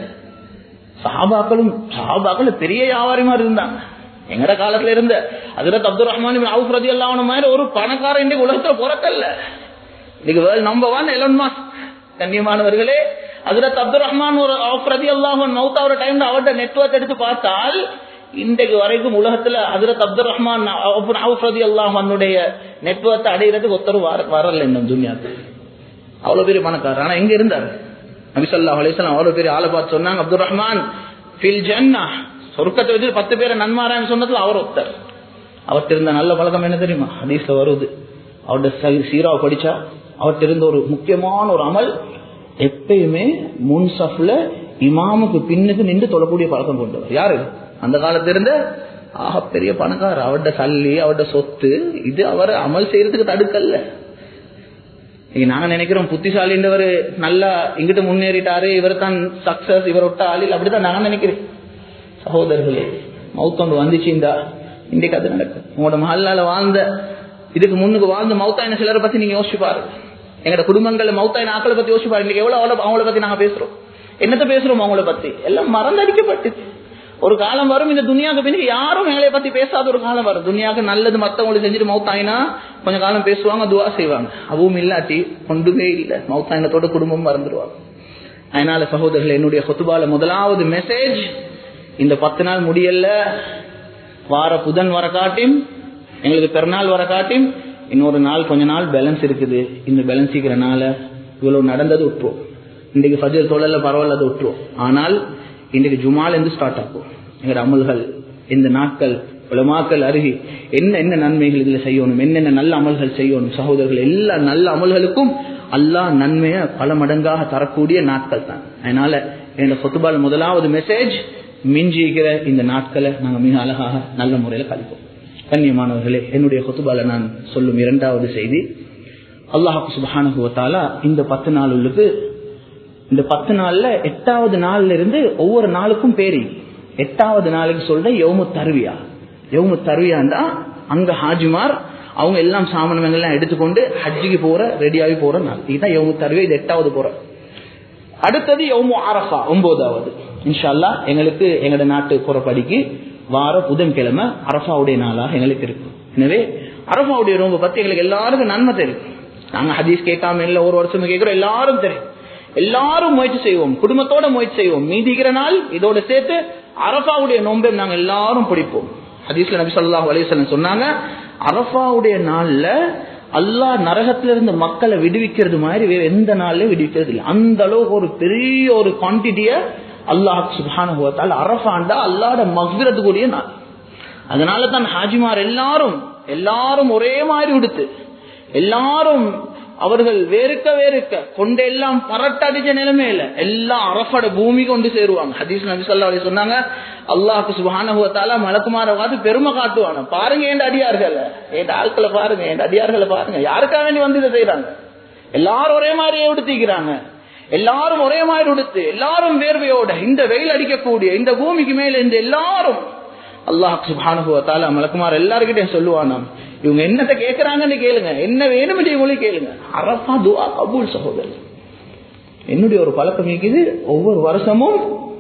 சஹாபாக்களும் சஹாபாக்கள் பெரிய வியாபாரிமா இருந்தாங்க எங்கட காலத்துல இருந்த அதிரத் அப்துல் ரஹ்மான் அவுஃப் ரதி அல்லாஹ் மாதிரி ஒரு பணக்காரன் இன்றைக்கு உலகத்துல பிறக்கல்ல இன்னைக்கு world number one Elon Musk கண்ணியமானவர்களே அதிரத் அப்துல் ரஹ்மான் ஒரு அவுஃப் ரதி அல்லாஹன் மவுத் ஆகிற டைம்ல அவர்கிட்ட நெட்ஒர்க் எடுத்து பார்த்தால் இன்றைக்கு வரைக்கும் உலகத்துல அதிரத் அப்துல் ரஹ்மான் அவுஃப் ரதி அல்லாஹனுடைய நெட்ஒர்க் அடைகிறதுக்கு ஒருத்தர் வரல இன்னும் துனியாக்கு அவ்வளவு பெரிய பணக்காரர் ஆனா எங்க இருந்தார் நபிசல்லா அலிஸ்லாம் அவ்வளவு பெரிய ஆளை பார்த்து சொன்னாங்க அப்துல் ரஹ்மான் ஃபில் ஜன்னா சொர்க்கத்தை வச்சு பத்து பேரை நன்மாரான்னு சொன்னதுல அவர் ஒருத்தர் அவர்கிட்ட இருந்த நல்ல பழக்கம் என்ன தெரியுமா ஹதீஸ்ல வருது அவர்கிட்ட சீராவை படிச்சா அவர்கிட்ட இருந்த ஒரு முக்கியமான ஒரு அமல் எப்பயுமே முன் சஃப்ல இமாமுக்கு பின்னுக்கு நின்று தொழக்கூடிய பழக்கம் கொண்டவர் யாரு அந்த காலத்துல இருந்த ஆக பெரிய பணக்காரர் அவர்கிட்ட சல்லி அவர்கிட்ட சொத்து இது அவர் அமல் செய்யறதுக்கு தடுக்கல்ல நாங்க நினைக்கிறோம் புத்திசாலின்றவர் நல்லா இங்கிட்டு முன்னேறிட்டாரு இவர் தான் சக்சஸ் இவர் விட்ட ஆளில் அப்படிதான் நான் நினைக்கிறேன் சகோதரர்களே மவுத்தொண்டு வந்துச்சுண்டா இன்றைக்கு அது நடக்கும் உங்களோட மகளால வாழ்ந்த இதுக்கு முன்னுக்கு வாழ்ந்த மௌத்தாயின சிலரை பத்தி நீங்க யோசிச்சு பாருங்க எங்களோட குடும்பங்கள் மௌத்தாயின ஆக்களை பத்தி யோசிச்சு பாருங்க இன்னைக்கு எவ்வளவு அவ்வளவு அவங்கள பத்தி நாங்க பேசுறோம் என்னத்த பேசுறோம் அவங்கள பத்தி எல்லாம் மறந்தடிக்கப்பட்டு ஒரு காலம் வரும் இந்த துனியாவுக்கு பின்னாடி யாரும் எங்களை பத்தி பேசாத ஒரு காலம் வரும் துனியாவுக்கு நல்லது மத்தவங்களுக்கு செஞ்சுட்டு மௌத்தாயினா கொஞ்ச காலம் பேசுவாங்க துவா செய்வாங்க அதுவும் இல்லாட்டி ஒன்றுமே இல்லை மௌத்தாயினத்தோட குடும்பம் மறந்துடுவாங்க அதனால சகோதரர்கள் என்னுடைய கொத்துபால முதலாவது மெசேஜ் இந்த பத்து நாள் முடியல வார புதன் வர காட்டியும் எங்களுக்கு பெருநாள் வர காட்டியும் இன்னொரு நாள் கொஞ்ச நாள் பேலன்ஸ் இருக்குது இந்த பேலன்ஸ் இருக்கிறனால இவ்வளவு நடந்தது விட்டுரும் இன்றைக்கு ஃபஜர் தொழில பரவாயில்ல அதை விட்டுரும் ஆனால் இன்றைக்கு ஜுமால இருந்து ஸ்டார்ட் ஆகும் எங்களோட அமல்கள் இந்த நாட்கள் உலமாக்கள் அருகி என்ன என்ன நன்மைகள் இதுல செய்யணும் என்னென்ன நல்ல அமல்கள் செய்யணும் சகோதரர்கள் எல்லா நல்ல அமல்களுக்கும் அல்லாஹ் நன்மையை பல மடங்காக தரக்கூடிய நாட்கள் தான் அதனால என்னோட சொத்துபால் முதலாவது மெசேஜ் மிஞ்சிக்கிற இந்த நாட்களை நாங்க மிக அழகாக நல்ல முறையில கழிப்போம் கண்ணியமானவர்களே என்னுடைய கொத்துபால நான் சொல்லும் இரண்டாவது செய்தி அல்லாஹு சுபஹானுவத்தாலா இந்த பத்து நாளுக்கு இந்த பத்து நாள்ல எட்டாவது நாள்ல இருந்து ஒவ்வொரு நாளுக்கும் பேரி எட்டாவது நாளுக்கு சொல்ற யவுமு தருவியா யவுமு தருவியாண்டா அங்க ஹாஜிமார் அவங்க எல்லாம் சாமானங்கள் எல்லாம் எடுத்துக்கொண்டு ஹஜ்ஜிக்கு போற ரெடியாகி போற நாள் இதுதான் யவுமு தருவியா இது எட்டாவது போற அடுத்தது யவுமு அரஃபா ஒன்பதாவது இன்ஷால்லா எங்களுக்கு எங்களோட நாட்டு புறப்படிக்கு வார புதன்கிழமை அரஃபாவுடைய நாளாக எங்களுக்கு இருக்கு எனவே அரஃபாவுடைய நோம்பு பத்தி எங்களுக்கு எல்லாருக்கும் நன்மை தெரியும் நாங்க ஹதீஸ் கேட்காம இல்ல ஒரு வருஷம் கேட்கிறோம் எல்லாரும் தெரியும் எல்லாரும் முயற்சி செய்வோம் குடும்பத்தோட முயற்சி செய்வோம் மீதிக்கிற நாள் இதோட சேர்த்து அரபாவுடைய நோன்பை நாங்க எல்லாரும் பிடிப்போம் ஹதீஸ்ல நபி ஸல்லல்லாஹு அலைஹி வஸல்லம் சொன்னாங்க அரஃபாவுடைய நாள்ல அல்லாஹ் நரகத்துல இருந்து மக்களை விடுவிக்கிறது மாதிரி வேற எந்த நாள்லயும் விடுவிக்கிறது இல்லை அந்த அளவுக்கு ஒரு பெரிய ஒரு குவான்டிட்டிய அல்லாஹ் சுப்ஹானஹு வ தஆலா அரஃபாண்டா அல்லாஹ்ட மக்ஃபிரத்துக்குரிய நாள் அதனால தான் ஹாஜிமார் எல்லாரும் எல்லாரும் ஒரே மாதிரி உடுத்து எல்லாரும் அவர்கள் வேறுக்க வேறுக்க கொண்டெல்லாம் பரட்டடிச்ச நிலைமையில எல்லாம் அரஃபட பூமி கொண்டு சேருவாங்க ஹதீஸ் நபி ஸல்லல்லாஹு அலைஹி வஸல்லம் சொன்னாங்க அல்லாஹ்க்கு சுப்ஹானஹு வ தஆலா மலக்குமார பார்த்து பெருமை காட்டுவாங்க பாருங்க என் அடியார்கள் என் ஆட்களை பாருங்க என் அடியார்களை பாருங்க யாருக்காக வேண்டி வந்து இதை செய்யறாங்க எல்லாரும் ஒரே மாதிரியே உடுத்திக்கிறாங்க எல்லாரும் ஒரே மாதிரி உடுத்து எல்லாரும் வேர்வையோட இந்த வெயில் அடிக்கக்கூடிய இந்த பூமிக்கு மேல இந்த எல்லாரும் அல்லாஹ் சுபானுகுவ தாலா மலக்குமார் எல்லாருக்கிட்டையும் சொல்லுவானாம் இவங்க என்னத்தை கேட்கறாங்கன்னு கேளுங்க என்ன வேணும் இவங்களையும் கேளுங்க அரபா துவா கபூல் சகோதரர் என்னுடைய ஒரு பழக்கம் இருக்குது ஒவ்வொரு வருஷமும்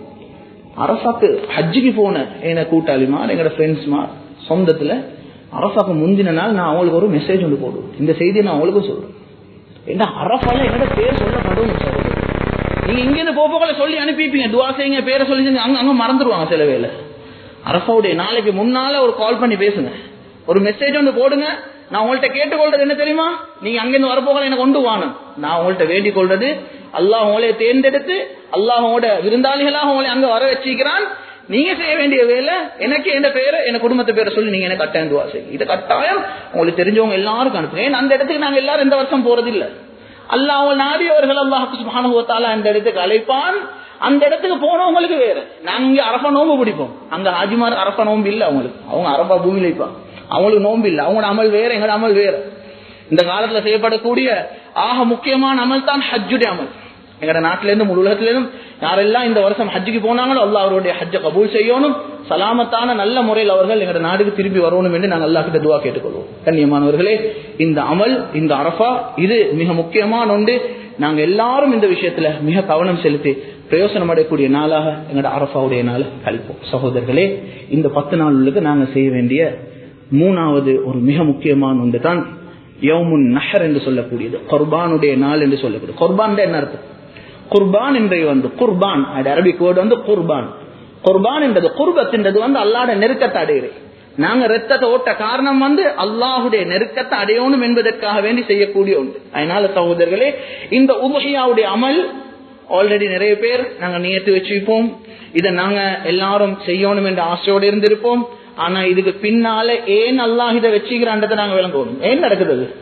அரசாக்கு ஹஜ்ஜுக்கு போன என கூட்டாளிமார் எங்களோட ஃப்ரெண்ட்ஸ்மா சொந்தத்துல அரசாக்கு முந்தின நாள் நான் அவங்களுக்கு ஒரு மெசேஜ் ஒன்று போடுவேன் இந்த செய்தியை நான் அவங்களுக்கும் சொல்றேன் ஏன்னா அரசால என்னோட பேர் சொல்லப்படும் சகோதரர் நீங்க இங்கிருந்து போல சொல்லி அனுப்பிப்பீங்க துவா செய்யுங்க பேரை சொல்லி செஞ்சு அங்க அங்க மறந்துடுவாங்க சில வேலை அரசாவுடைய நாளைக்கு முன்னால ஒரு கால் பண்ணி பேசுங்க ஒரு மெசேஜ் ஒன்று போடுங்க நான் உங்கள்ட்ட கேட்டுக்கொள்றது என்ன தெரியுமா நீங்க அங்கிருந்து வரப்போகல எனக்கு கொண்டு வாணும் நான் உங்கள்ட்ட வேண்டிக் கொள்றது அல்லாஹ் உங்களை தேர்ந்தெடுத்து அல்லாஹ் உங்களோட விருந்தாளிகளாக உங்களை அங்க வர வச்சிக்கிறான் நீங்க செய்ய வேண்டிய வேலை எனக்கு எந்த பேரை என் குடும்பத்து பேரை சொல்லி நீங்க எனக்கு கட்டாயம் துவா செய்யுங்க இது கட்டாயம் உங்களுக்கு தெரிஞ்சவங்க எல்லாருக்கும் அனுப்புங்க ஏன்னா அந்த இடத்துக்கு நாங்க எல்லாரும் இந்த வருஷம் போறது இல்ல அல்லாஹ் அவங்க நாடியவர்கள் அல்லாஹுக்கு சுபானுவத்தால அந்த இடத்துக்கு அழைப்பான் அந்த இடத்துக்கு போனவங்களுக்கு வேற நாங்க இங்க அரபா நோம்பு பிடிப்போம் அங்க ஹாஜிமார் அரபா நோம்பு இல்ல அவங்களுக்கு அவங்க அரபா பூமியில வைப்பாங்க அவங்களுக்கு நோம்பு இல்ல அவங்களோட அமல் வேற எங்களோட அமல் வேற இந்த காலத்துல செய்யப்படக்கூடிய ஆக முக்கியமான அமல் தான் ஹஜ்ஜுடைய அமல் எங்கட நாட்டில இருந்து முழு உலகத்துல இருந்தும் யாரெல்லாம் இந்த வருஷம் ஹஜ்ஜுக்கு போனாங்களோ அல்லாஹ் அவருடைய ஹஜ்ஜை கபூல் செய்யணும் சலாமத்தான நல்ல முறையில் அவர்கள் எங்கட நாடுக்கு திரும்பி வரணும் என்று நாங்கள் அல்லாஹ் கிட்ட துவா கேட்டுக்கொள்வோம் கண்ணியமானவர்களே இந்த அமல் இந்த அரஃபா இது மிக முக்கியமான ஒன்று நாங்க எல்லாரும் இந்த விஷயத்துல மிக கவனம் செலுத்தி பிரயோசனம் அடையக்கூடிய நாளாக எங்களோட அரஃபாவுடைய நாள் கழிப்போம் சகோதரர்களே இந்த பத்து நாளுக்கு நாங்க செய்ய வேண்டிய மூணாவது ஒரு மிக முக்கியமான ஒன்று தான் யவுமுன் நஹர் என்று சொல்லக்கூடியது குர்பானுடைய நாள் என்று சொல்லக்கூடியது குர்பான் என்ன அர்த்தம் குர்பான் என்றை வந்து குர்பான் அது அரபிக் வேர்டு வந்து குர்பான் குர்பான் என்றது குர்பத் என்றது வந்து அல்லாட நெருக்கத்தை அடையிறேன் நாங்க ரத்தத்தை ஓட்ட காரணம் வந்து அல்லாஹுடைய நெருக்கத்தை அடையணும் என்பதற்காக வேண்டி செய்யக்கூடிய ஒன்று அதனால சகோதரர்களே இந்த உபகையாவுடைய அமல் ஆல்ரெடி நிறைய பேர் நாங்க நியத்து வச்சுப்போம் இதை நாங்க எல்லாரும் செய்யணும் என்ற ஆசையோடு இருந்திருப்போம் ஆனா இதுக்கு பின்னால ஏன் அல்லாஹ் இதை வச்சுக்கிறான்றதை நாங்க விளங்கணும் ஏன் நடக்குது அது?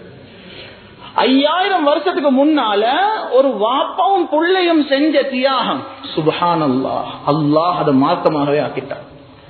ஐயாயிரம் வருஷத்துக்கு முன்னால ஒரு வாப்பாவும் புள்ளையும் செஞ்ச தியாகம் சுபஹான் அல்லாஹ் அல்லாஹ் அதை மார்க்கமாகவே ஆக்கிட்டான்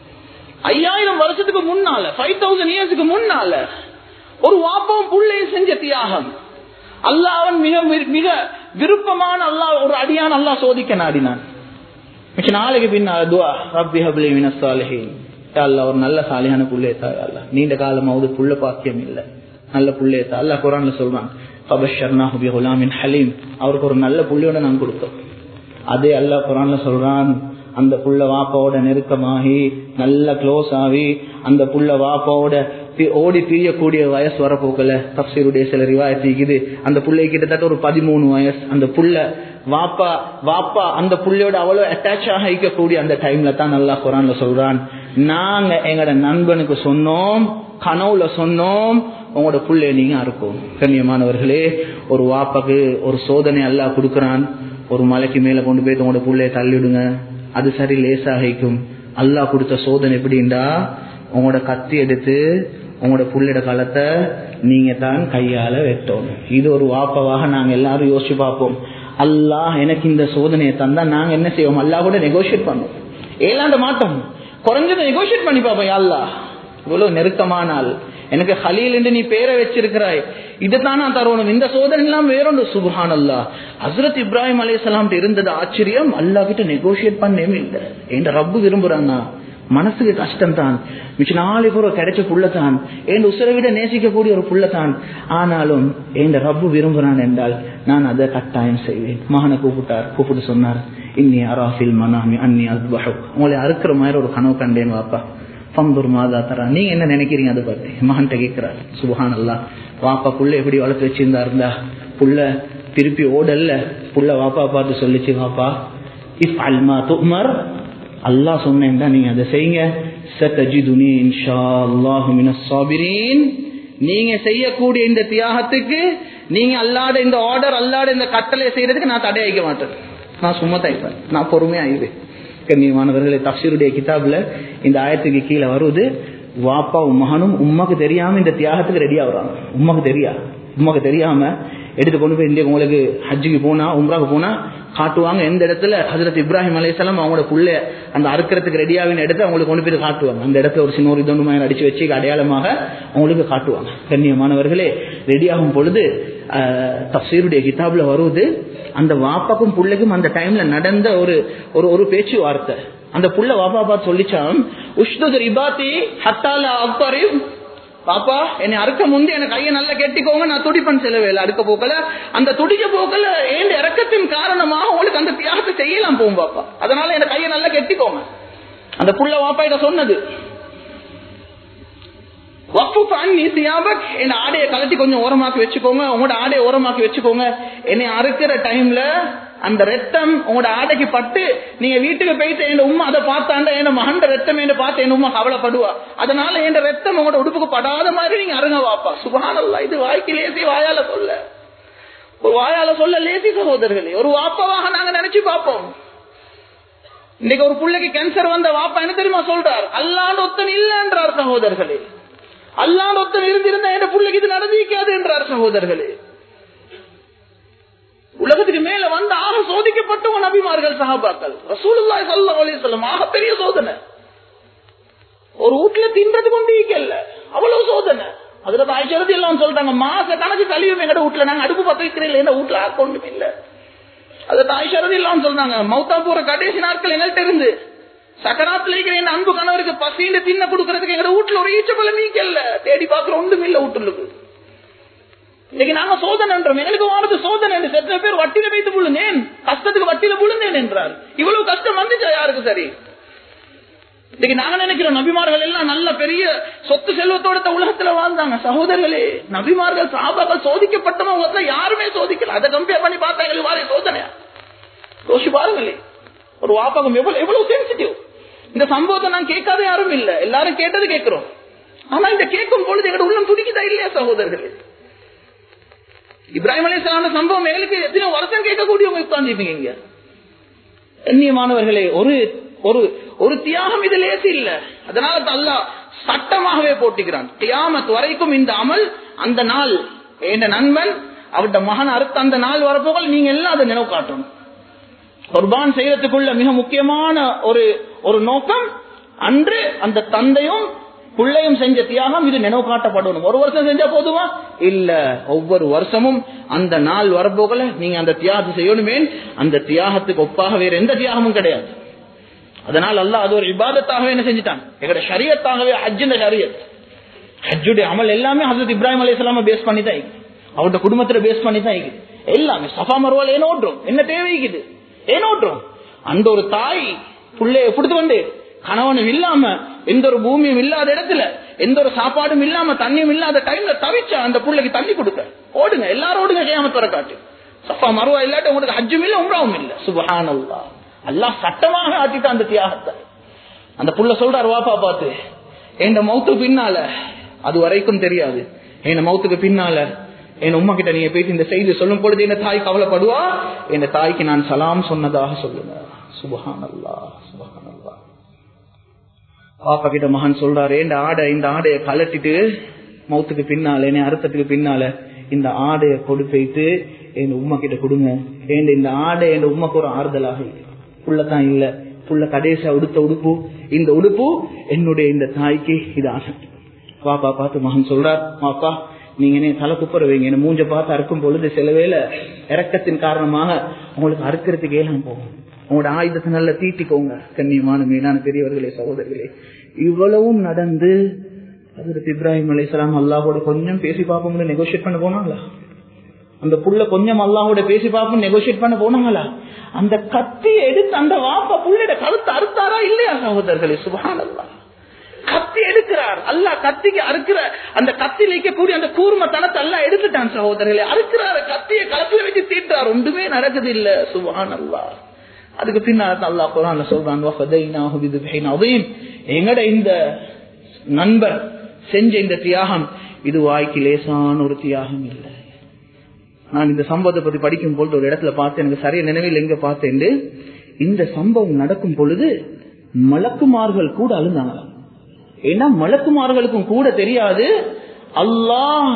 ஐயாயிரம் வருஷத்துக்கு முன்னால ஃபைவ் தௌசண்ட் இயர்ஸுக்கு முன்னால ஒரு வாப்பாவும் புள்ளையும் செஞ்ச தியாகம் அல்லாஹ் அவன் மிக மிக விருப்பமான அல்லாஹ் ஒரு அடியான் அல்லாஹ் சோதிக்க நாடினான் மிச்ச நாளைக்கு பின்னால் துவா ரப்பி ஹப்லி மினஸ் சாலிஹீன் யா அல்லாஹ் ஒரு நல்ல சாலியான புள்ளைய தாயா அல்லாஹ் நீண்ட காலமாவது புள்ள பாக்கியம் இல்ல நல்ல புள்ளைய தா அல்லாஹ் குரான்ல சொல்றான் ஃபபஷர்னாஹு பிகுலாமின் ஹலீம் அவருக்கு ஒரு நல்ல புள்ளையோட நான் கொடுத்தோம் அதே அல்லாஹ் குரான்ல சொல்றான் அந்த புள்ள வாப்பாவோட நெருக்கமாகி நல்ல க்ளோஸ் ஆகி அந்த புள்ள வாப்பாவோட பி- ஓடி பிரியக்கூடிய வயசு வரப்போக்கல தப்சீருடைய சில ரிவாயத்திக்குது அந்த புள்ளை கிட்டத்தட்ட ஒரு பதிமூணு வயசு அந்த புள்ள வாப்பா வாப்பா அந்த புள்ளையோட அவ்வளவு அட்டாச் ஆக இருக்கக்கூடிய அந்த டைம்ல தான் நல்லா குரான்ல சொல்றான் நாங்க எங்கட நண்பனுக்கு சொன்னோம் கனவுல சொன்னோம் உங்களோட புள்ளைய நீங்க அறுக்கும் கண்ணியமானவர்களே ஒரு வாப்பாக்கு ஒரு சோதனை அல்லாஹ் கொடுக்கறான் ஒரு மலைக்கு மேல கொண்டு போய் உங்களோட புள்ளைய தள்ளிவிடுங்க அது சரி லேசாகிக்கும் அல்லாஹ் கொடுத்த சோதனை எப்படின்னா உங்களோட கத்தி எடுத்து உங்களோட புள்ளிட காலத்தை நீங்க தான் கையால வெட்டணும் இது ஒரு வாப்பாவாக நாங்க எல்லாரும் யோசிச்சு பார்ப்போம் அல்லாஹ் எனக்கு இந்த சோதனையை தந்தா நாங்க என்ன செய்வோம் அல்லாஹ் கூட நெகோஷியேட் பண்ணுவோம் ஏலாண்ட மாட்டோம் குறைஞ்சதை நெகோஷியேட் பண்ணி பார்ப்போம் யா அல்லாஹ் இவ்வளவு நெருக்கமான ஆள் எனக்கு ஹலீல் என்று நீ பேரை வச்சிருக்கிறாய் இதைத்தான் நான் தருவணும் இந்த சோதனை எல்லாம் வேறொன்று சுபஹான் அல்லா ஹசரத் இப்ராஹிம் அலையாம் இருந்தது ஆச்சரியம் அல்லா கிட்ட நெகோசியேட் பண்ணவே இல்லை என் ரப்பு விரும்புறான்னா மனசுக்கு கஷ்டம் தான் மிச்ச நாலு பேர் கிடைச்ச புள்ளதான் என் உசுரை விட நேசிக்கக்கூடிய ஒரு புள்ளதான் ஆனாலும் என் ரப்பு விரும்புறான் என்றால் நான் அதை கட்டாயம் செய்வேன் மகனை கூப்பிட்டார் கூப்பிட்டு சொன்னார் இன்னி அராஃபில் மனாமி அன்னி அத்பஹு உங்களை அறுக்கிற மாதிரி ஒரு கனவு கண்டேன் வாப்பா பம்பூர் மாதா தரா நீங்க என்ன நினைக்கிறீங்க அதை பத்தி மகன்கிட்ட கேட்கிறார் சுபஹான் அல்லா வாப்பா புள்ள எப்படி வளர்த்து வச்சிருந்தா இருந்தா புள்ள திருப்பி ஓடல்ல புள்ள வாப்பா பார்த்து சொல்லிச்சு வாப்பா இஃப் அல்மா துமர் அல்லாஹ் சொன்னேன் நீங்க அதை செய்யுங்க சதஜிதுனி இன்ஷா அல்லாஹு மினஸ் சாபிரீன் நீங்க செய்யக்கூடிய இந்த தியாகத்துக்கு நீங்க அல்லாத இந்த ஆர்டர் அல்லாத இந்த கட்டளை செய்யறதுக்கு நான் தடை வைக்க மாட்டேன் நான் சும்மா தைப்பேன் நான் பொறுமையா இது கண்ணியமானவர்களே தப்சீருடைய கிதாப்ல இந்த ஆயத்துக்கு கீழே வருது வாப்பாவும் மகனும் உம்மாக்கு தெரியாம இந்த தியாகத்துக்கு ரெடி ஆகுறாங்க உம்மாக்கு தெரியா உம்மாக்கு தெரியாம எடுத்து கொண்டு போய் இந்திய உங்களுக்கு ஹஜ்ஜுக்கு போனா உம்ராக்கு போனா காட்டுவாங்க எந்த இடத்துல ஹசரத் இப்ராஹிம் அலையாம் அவங்களோட புள்ள அந்த அறுக்கிறதுக்கு ரெடியாவின இடத்த அவங்களுக்கு கொண்டு போய் காட்டுவாங்க அந்த இடத்துல ஒரு சின்ன ஒரு இதொண்டு அடிச்சு வச்சு அடையாளமாக அவங்களுக்கு காட்டுவாங்க கண்ணியமானவர்களே ரெடியாகும் பொழுது தப்சீருடைய கிதாப்ல வருவது அந்த வாப்பாக்கும் புள்ளைக்கும் அந்த டைம்ல நடந்த ஒரு ஒரு ஒரு பேச்சுவார்த்தை அந்த புள்ள வாப்பா பார்த்து சொல்லிச்சான் உஷ்து ரிபாத்தி ஹத்தால அக்பரிம் பாப்பா என்னை அறுக்க முந்தி எனக்கு கையை நல்லா கெட்டிக்கோங்க நான் துடிப்பன் செலவேல அறுக்க போக்கல அந்த துடிக்க போக்கல ஏன் இறக்கத்தின் காரணமாக உங்களுக்கு அந்த தியாகத்தை செய்யலாம் போகும் பாப்பா அதனால என் கையை நல்லா கெட்டிக்கோங்க அந்த புள்ள வாப்பா இத சொன்னது என் ஆடையை கலட்டி கொஞ்சம் ஓரமாக்கி வச்சுக்கோங்க உங்களோட ஆடையை ஓரமாக்கி வச்சுக்கோங்க என்னை அறுக்கிற டைம்ல அந்த ரத்தம் உங்களோட ஆடைக்கு பட்டு நீங்க வீட்டுக்கு போயிட்டு என் உமா அதை பார்த்தாண்ட என் மகண்ட ரத்தம் என்று பார்த்து என் உமா கவலைப்படுவா அதனால என் ரத்தம் உங்களோட உடுப்புக்கு படாத மாதிரி நீங்க அருங்க வாப்பா சுகானல்லா இது வாய்க்கு லேசி வாயால சொல்ல ஒரு வாயால சொல்ல லேசி சகோதரர்களே ஒரு வாப்பாவாக நாங்க நினைச்சு பார்ப்போம் இன்னைக்கு ஒரு பிள்ளைக்கு கேன்சர் வந்த வாப்பா என்ன தெரியுமா சொல்றார் அல்லாண்டு ஒத்தன் இல்லைன்றார் சகோதரர்களே அல்லாண்டு ஒத்தன் இருந்திருந்தா என் பிள்ளைக்கு இது நடந்திருக்காது என்றார் சகோதரர்களே உலகத்துக்கு மேல வந்து ஆக சோதிக்கப்பட்டவங்க நபிமார்கள் சகாபாக்கள் ரசூலுல்லாய் சல்லா அலிசல்லம் ஆக பெரிய சோதனை ஒரு வீட்டுல தின்றது கொண்டு இருக்கல அவ்வளவு சோதனை அதுல ஆயிரத்தி எல்லாம் சொல்றாங்க மாச கணக்கு கழிவு எங்கட வீட்டுல நாங்க அடுப்பு பத்த வைக்கிறீங்க என்ன வீட்டுல ஆக்கொண்டும் இல்ல அது ஆயிஷரதி எல்லாம் சொல்றாங்க மௌத்தா போற கடைசி நாட்கள் எங்கள்கிட்ட இருந்து சக்கராத்துல இருக்கிற என் அன்பு கணவருக்கு பசின்னு தின்ன கொடுக்கறதுக்கு எங்க வீட்டுல ஒரு ஈச்சப்பழம் நீக்கல்ல தேடி பாக்குற ஒன்றும் இல்ல வீட்டுக்கு இன்னைக்கு நாங்க சோதனைன்றோம் எங்களுக்கு வாரது சோதனை என்று எத்தனை பேர் வட்டியில வைத்து புழுந்தேன் கஷ்டத்துக்கு வட்டியில புழுந்தேன் என்றார் இவ்வளவு கஷ்டம் வந்துச்சா யாருக்கு சரி இன்னைக்கு நாங்க நினைக்கிறோம் நபிமார்கள் எல்லாம் நல்ல பெரிய சொத்து செல்வத்தோட உலகத்துல வாழ்ந்தாங்க சகோதரர்களே நபிமார்கள் சாபாக்கள் சோதிக்கப்பட்டவங்க யாருமே சோதிக்கல அதை கம்பேர் பண்ணி பார்த்தா எங்களுக்கு வாரிய சோதனையா யோசிச்சு பாருங்களே ஒரு வாப்பகம் எவ்வளவு எவ்வளவு சென்சிட்டிவ் இந்த சம்பவத்தை நான் கேட்காத யாரும் இல்ல எல்லாரும் கேட்டது கேட்கிறோம் ஆனா இந்த கேட்கும் பொழுது எங்க உள்ளம் துடிக்குதா இல்லையா சகோதரர்களே இப்ராஹிம் அலிஸ்லான சம்பவம் எங்களுக்கு எத்தனை வருஷம் கேட்கக்கூடியவங்க உட்கார்ந்துருப்பீங்க இங்க கண்ணியமானவர்களே ஒரு ஒரு ஒரு தியாகம் இது லேசி இல்ல அதனால அல்லா சட்டமாகவே போட்டுக்கிறான் தியாமத் வரைக்கும் இந்த அமல் அந்த நாள் என் நண்பன் அவருடைய மகன் அறுத்த அந்த நாள் வரப்போகள் நீங்க எல்லாம் அதை நினைவு காட்டணும் குர்பான் செய்யறதுக்குள்ள மிக முக்கியமான ஒரு ஒரு நோக்கம் அன்று அந்த தந்தையும் பிள்ளையும் செஞ்ச தியாகம் இது நினைவு காட்டப்படணும் ஒரு வருஷம் செஞ்சா போதுமா இல்ல ஒவ்வொரு வருஷமும் அந்த நாள் வரப்போகல நீங்க அந்த தியாகத்தை செய்யணுமே அந்த தியாகத்துக்கு ஒப்பாக வேற எந்த தியாகமும் கிடையாது அதனால் அல்ல அது ஒரு விவாதத்தாகவே என்ன செஞ்சுட்டான் எங்களோட ஷரியத்தாகவே ஹஜ்ஜின் ஷரியத் ஹஜ்ஜுடைய அமல் எல்லாமே ஹசரத் இப்ராஹிம் அலி இஸ்லாம பேஸ் பண்ணி தான் அவருடைய குடும்பத்துல பேஸ் பண்ணி தான் எல்லாமே சஃபா மருவால் ஏன் ஓட்டுறோம் என்ன தேவைக்குது ஏன் ஓட்டுறோம் அந்த ஒரு தாய் புள்ளைய கொடுத்து கொண்டு கணவனும் இல்லாம எந்த ஒரு பூமியும் இல்லாத இடத்துல எந்த ஒரு சாப்பாடும் இல்லாம தண்ணியும் இல்லாத டைம்ல தவிச்ச அந்த புள்ளைக்கு தண்ணி கொடுக்க ஓடுங்க எல்லாரும் ஓடுங்க கேம துற காட்டு சஃபா மருவா இல்லாட்ட உங்களுக்கு ஹஜ்ஜும் இல்ல உம்ராவும் இல்ல சுபஹான் அல்லா அல்லாஹ் சட்டமாக ஆட்டிட்டான் அந்த தியாகத்தை அந்த புள்ள சொல்றாரு வாப்பா பார்த்து என் மௌத்து பின்னால அது வரைக்கும் தெரியாது என் மௌத்துக்கு பின்னால என் உமா கிட்ட நீங்க போயிட்டு இந்த செய்தி சொல்லும் பொழுது என்ன தாய் கவலைப்படுவா என் தாய்க்கு நான் சலாம் சொன்னதாக சொல்லுங்க சுபஹான் அல்லா சுபஹான் அல்லா பாப்பா கிட்ட மகன் சொல்றாரு இந்த ஆடை இந்த ஆடையை கலட்டிட்டு மௌத்துக்கு பின்னால என்னை அறுத்தத்துக்கு பின்னால இந்த ஆடையை கொடுப்பைத்து என் உமா கிட்ட கொடுங்க ஏன் இந்த ஆடை என் உமாக்கு ஒரு ஆறுதலாக புள்ளதான் இல்ல புள்ள கடைசியா உடுத்த உடுப்பு இந்த உடுப்பு என்னுடைய இந்த தாய்க்கு இது ஆசை பாப்பா பார்த்து மகன் சொல்றார் பாப்பா நீங்க என்ன தலை குப்புற வைங்க என்ன மூஞ்ச பார்த்து அறுக்கும் பொழுது சில வேளை இறக்கத்தின் காரணமாக உங்களுக்கு அறுக்கிறதுக்கு ஏலாம் போகும் உங்களோட ஆயுதத்தை நல்லா தீட்டிக்கோங்க கண்ணியமான மீனான பெரியவர்களே சகோதரர்களே இவ்வளவும் நடந்து அதற்கு இப்ராஹிம் அலிஸ்லாம் அல்லாஹோட கொஞ்சம் பேசி பார்ப்போம்னு நெகோசியேட் பண்ண போனாங்களா அந்த புள்ள கொஞ்சம் அல்லாஹோட பேசி பார்ப்போம் நெகோசியேட் பண்ண போனாங்களா அந்த கத்தி எடுத்து அந்த வாப்பா புள்ளிட கழுத்து அறுத்தாரா இல்லையா சகோதரர்களே சுபான் அல்லா கத்தி எடுக்கிறார் அல்லா கத்திக்கு அறுக்கிற அந்த கத்தியில் வைக்கக்கூடிய அந்த கூர்மத்தனத்தை எல்லாம் எடுத்துட்டான் சகோதரர்களே அறுக்கிறாரு கத்தியை களத்துல வச்சு தீட்டார் ஒன்றுமே நடக்குது இல்ல சுபான் அல்லா அதுக்கு பின்னால அல்லாஹ் குரான்ல சொல்றான் "வஃபதைனாஹு பிதுப்ஹின் அதீம்." எங்கட இந்த நண்பர் செஞ்ச இந்த தியாகம் இது வாய்க்கு லேசான ஒரு தியாகம் இல்லை நான் இந்த சம்பவத்தை பத்தி படிக்கும் பொழுது ஒரு இடத்துல பார்த்தேன் எனக்கு சரியா நினைவில் எங்க பார்த்தேன் இந்த சம்பவம் நடக்கும் பொழுது மலக்குமார்கள் கூட அழுந்தாங்க ஏன்னா மலக்குமார்களுக்கும் கூட தெரியாது அல்லாஹ்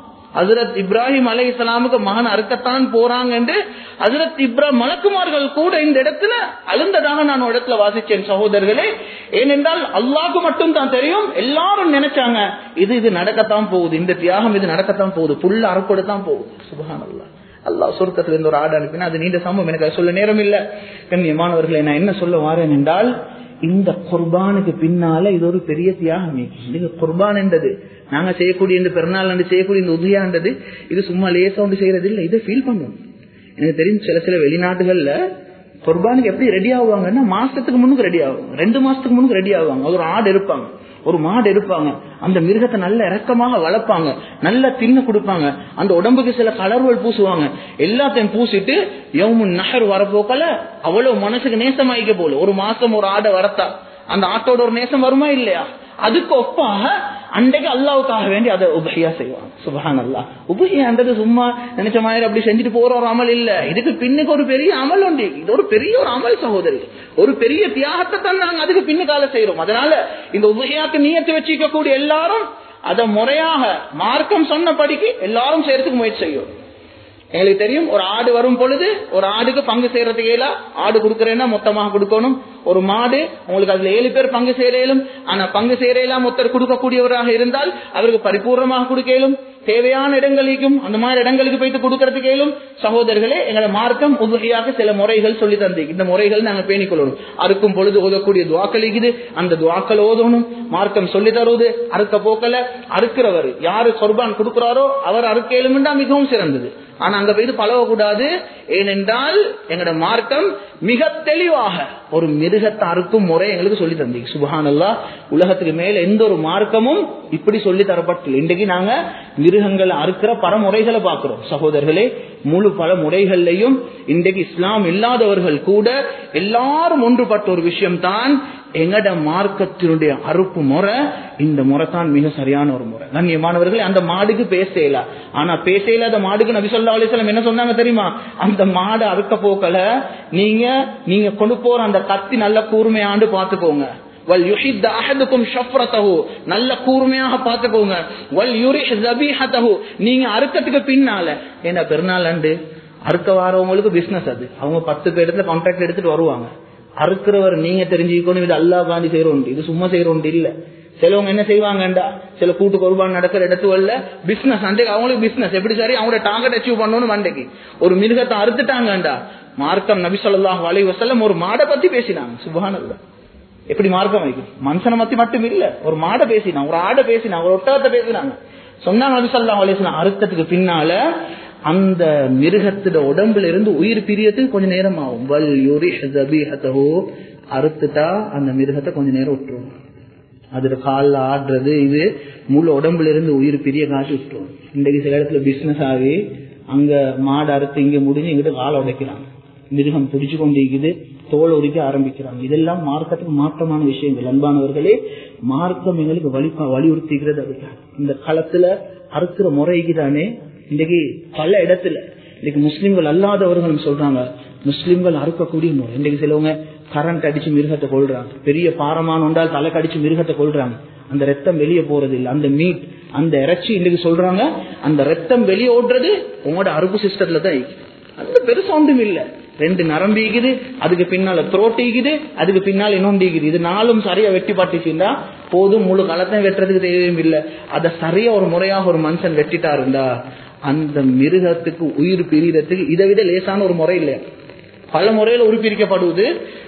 ஹசரத் இப்ராஹிம் அலை இஸ்லாமுக்கு மகன் அறுக்கத்தான் போறாங்க என்று ஹசரத் இப்ராஹிம் மலக்குமார்கள் கூட இந்த இடத்துல அழுந்ததாக நான் ஒரு இடத்துல வாசிச்சேன் சகோதரர்களே ஏனென்றால் அல்லாஹ்க்கு மட்டும் தான் தெரியும் எல்லாரும் நினைச்சாங்க இது இது நடக்கத்தான் போகுது இந்த தியாகம் இது நடக்கத்தான் போகுது புல்ல அறுக்கொடுத்தான் போகுது சுபஹான் அல்லாஹ் அல்லாஹ் சொர்க்கத்துல இருந்து ஒரு ஆடு அனுப்பினா அது நீண்ட சம்பவம் எனக்கு அது சொல்ல நேரம் இல்ல கண்ணியமானவர்களை நான் என்ன சொல்ல வாரேன் என்றால் இந்த குர்பானுக்கு பின்னால இது ஒரு பெரிய தியாகமே இது குர்பான் என்றது நாங்க செய்யக்கூடிய இந்த பெருநாள் அன்று செய்யக்கூடிய இந்த உதவியான்றது இது சும்மா லேசா ஒன்று செய்யறது இல்லை இதை ஃபீல் பண்ணும் எனக்கு தெரியும் சில சில வெளிநாட்டுகள்ல குர்பானுக்கு எப்படி ரெடி ஆகுவாங்கன்னா மாசத்துக்கு முன்னுக்கு ரெடி ஆகும் ரெண்டு மாசத்துக்கு முன்னுக்கு ரெடி ஆகுவாங்க ஒரு ஆடு இருப்பாங்க ஒரு மாடு இருப்பாங்க அந்த மிருகத்தை நல்ல இறக்கமாக வளர்ப்பாங்க நல்ல தின்னு கொடுப்பாங்க அந்த உடம்புக்கு சில கலர்கள் பூசுவாங்க எல்லாத்தையும் பூசிட்டு யவுமுன் நகர் வரப்போக்கல அவ்வளவு மனசுக்கு நேசமாயிக்க போல ஒரு மாசம் ஒரு ஆடை வரத்தா அந்த ஆட்டோட ஒரு நேசம் வருமா இல்லையா அதுக்கு ஒப்பாக அன்றைக்கு அல்லாவுக்காக வேண்டி அதை உபகையா செய்வாங்க சுபஹான் அல்லா உபகையான்றது சும்மா நினைச்ச மாதிரி அப்படி செஞ்சுட்டு போற ஒரு அமல் இல்ல இதுக்கு பின்னுக்கு ஒரு பெரிய அமல் உண்டு இது ஒரு பெரிய ஒரு அமல் சகோதரி ஒரு பெரிய தியாகத்தை தான் நாங்க அதுக்கு பின்னுக்கால செய்யறோம் அதனால இந்த உபகையாக்கு நீயத்து வச்சுக்க கூடிய எல்லாரும் அதை முறையாக மார்க்கம் சொன்னபடிக்கு எல்லாரும் செய்யறதுக்கு முயற்சி செய்யும் எங்களுக்கு தெரியும் ஒரு ஆடு வரும் பொழுது ஒரு ஆடுக்கு பங்கு செய்யறதுக்கு இயலா ஆடு கொடுக்கறேன்னா மொத்தமாக கொடுக்கணும் ஒரு மாடு உங்களுக்கு அதுல ஏழு பேர் பங்கு செய்யலும் ஆனா பங்கு செய்யலாம் மொத்தர் கொடுக்கக்கூடியவராக இருந்தால் அவருக்கு பரிபூர்ணமாக கொடுக்கலும் தேவையான இடங்களுக்கும் அந்த மாதிரி இடங்களுக்கு போயிட்டு கொடுக்கறதுக்கு இயலும் சகோதரர்களே எங்களை மார்க்கம் உதவியாக சில முறைகள் சொல்லி தந்து இந்த முறைகள் நாங்க பேணிக் கொள்ளணும் அறுக்கும் பொழுது ஓதக்கூடிய துவாக்கள் இருக்குது அந்த துவாக்கள் ஓதணும் மார்க்கம் சொல்லி தருவது அறுக்க போக்கல அறுக்கிறவர் யாரு சொர்பான் கொடுக்கிறாரோ அவர் அறுக்கலும்டா மிகவும் சிறந்தது ஆனா அங்க போயிட்டு பழகக்கூடாது ஏனென்றால் எங்களோட மார்க்கம் மிக தெளிவாக ஒரு மிருகத்தை அறுக்கும் முறை எங்களுக்கு சொல்லி தந்தீங்க சுபஹானல்லா உலகத்துக்கு மேல எந்த ஒரு மார்க்கமும் இப்படி சொல்லி தரப்பட்டில்லை இன்றைக்கு நாங்க மிருகங்களை அறுக்கிற பல முறைகளை பார்க்கிறோம் சகோதரர்களே முழு பல முறைகள்லையும் இன்றைக்கு இஸ்லாம் இல்லாதவர்கள் கூட எல்லாரும் ஒன்றுபட்ட ஒரு விஷயம் தான் எங்கட மார்க்கத்தினுடைய அறுப்பு முறை இந்த முறை தான் மிக சரியான ஒரு முறை கண்ணியமானவர்களே அந்த மாடுக்கு பேசல ஆனா பேசல அந்த மாடுக்கு நபி சொல்லா அலிஸ்லாம் என்ன சொன்னாங்க தெரியுமா அந்த மாடு அறுக்க போக்கல நீங்க நீங்க கொண்டு போற அந்த கத்தி நல்ல கூர்மையாண்டு பாத்துக்கோங்க வல் யுஹித் அஹதுக்கும் ஷஃப்ரதஹு நல்ல கூர்மையாக பாத்துக்கோங்க வல் யுரிஹ் ஜபீஹதஹு நீங்க அறுக்கத்துக்கு பின்னால என்ன பெருநாள் அண்டு அறுக்க வாரவங்களுக்கு பிசினஸ் அது அவங்க பத்து பேர்த்துல கான்ட்ராக்ட் எடுத்துட்டு வருவாங்க அறுக்கிறவர் நீங்க தெரிஞ்சுக்கணும் இது அல்லா காந்தி செய்யறோம் இது சும்மா செய்யறோம் இல்ல சிலவங்க என்ன செய்வாங்கண்டா சில கூட்டு குர்பான் நடக்கிற இடத்துல பிசினஸ் அன்றைக்கு அவங்களுக்கு பிசினஸ் எப்படி சரி அவங்களோட டார்கெட் அச்சீவ் பண்ணணும் அன்றைக்கு ஒரு மிருகத்தை அறுத்துட்டாங்கண்டா மார்க்கம் நபி சொல்லாஹ் அலி வசல்லம் ஒரு மாடை பத்தி பேசினாங்க சுபானல்ல எப்படி மார்க்கம் வைக்கும் மனுஷனை பத்தி மட்டும் இல்ல ஒரு மாடை பேசினாங்க ஒரு ஆடை பேசினாங்க ஒரு ஒட்டகத்தை பேசினாங்க சொன்னாங்க நபி சொல்லா அலிஸ்லாம் அறுத்ததுக்கு பின்னால அந்த மிருகத்தோட உடம்புல இருந்து உயிர் பிரியத்துக்கு கொஞ்ச நேரம் ஆகும் வல் யுரிஹோ அறுத்துட்டா அந்த மிருகத்தை கொஞ்ச நேரம் விட்டுரும் அதுல காலில் ஆடுறது இது முழு உடம்புல இருந்து உயிர் பிரிய காட்டி விட்டுரும் இன்றைக்கு சில இடத்துல பிசினஸ் ஆகி அங்க மாடு அறுத்து இங்க முடிஞ்சு இங்கிட்ட காலை உடைக்கிறாங்க மிருகம் பிடிச்சு கொண்டிருக்குது தோல் உரிக்க ஆரம்பிக்கிறாங்க இதெல்லாம் மார்க்கத்துக்கு மாற்றமான விஷயங்கள் அன்பானவர்களே மார்க்கம் எங்களுக்கு வழி வலியுறுத்திக்கிறது அதுதான் இந்த களத்துல அறுக்கிற முறைக்கு தானே இன்னைக்கு பல இடத்துல இன்னைக்கு முஸ்லிம்கள் அல்லாதவர்களும் சொல்றாங்க முஸ்லிம்கள் அறுக்கக்கூடிய முறை இன்னைக்கு சிலவங்க கரண்ட் அடிச்சு மிருகத்தை கொள்றாங்க பெரிய பாரமான உண்டால் தலை கடிச்சு மிருகத்தை கொள்றாங்க அந்த ரத்தம் வெளியே போறது இல்லை அந்த மீட் அந்த இறைச்சி இன்னைக்கு சொல்றாங்க அந்த ரத்தம் வெளியே ஓடுறது உங்களோட அறுப்பு சிஸ்டத்துல தான் அந்த பெருசா ஒன்றும் இல்ல ரெண்டு நரம்பு ஈக்குது அதுக்கு பின்னால த்ரோட் ஈக்குது அதுக்கு பின்னால் இன்னொன்று ஈக்குது இது நாளும் சரியா வெட்டி பாட்டுச்சுண்டா போதும் முழு களத்தையும் வெட்டுறதுக்கு தேவையும் இல்லை அதை சரியா ஒரு முறையாக ஒரு மனுஷன் வெட்டிட்டா இருந்தா அந்த மிருகத்துக்கு உயிர் பிரியறதுக்கு இதை விட லேசான ஒரு முறை இல்லை பல முறையில உருப்பிரிக்கப்படுவது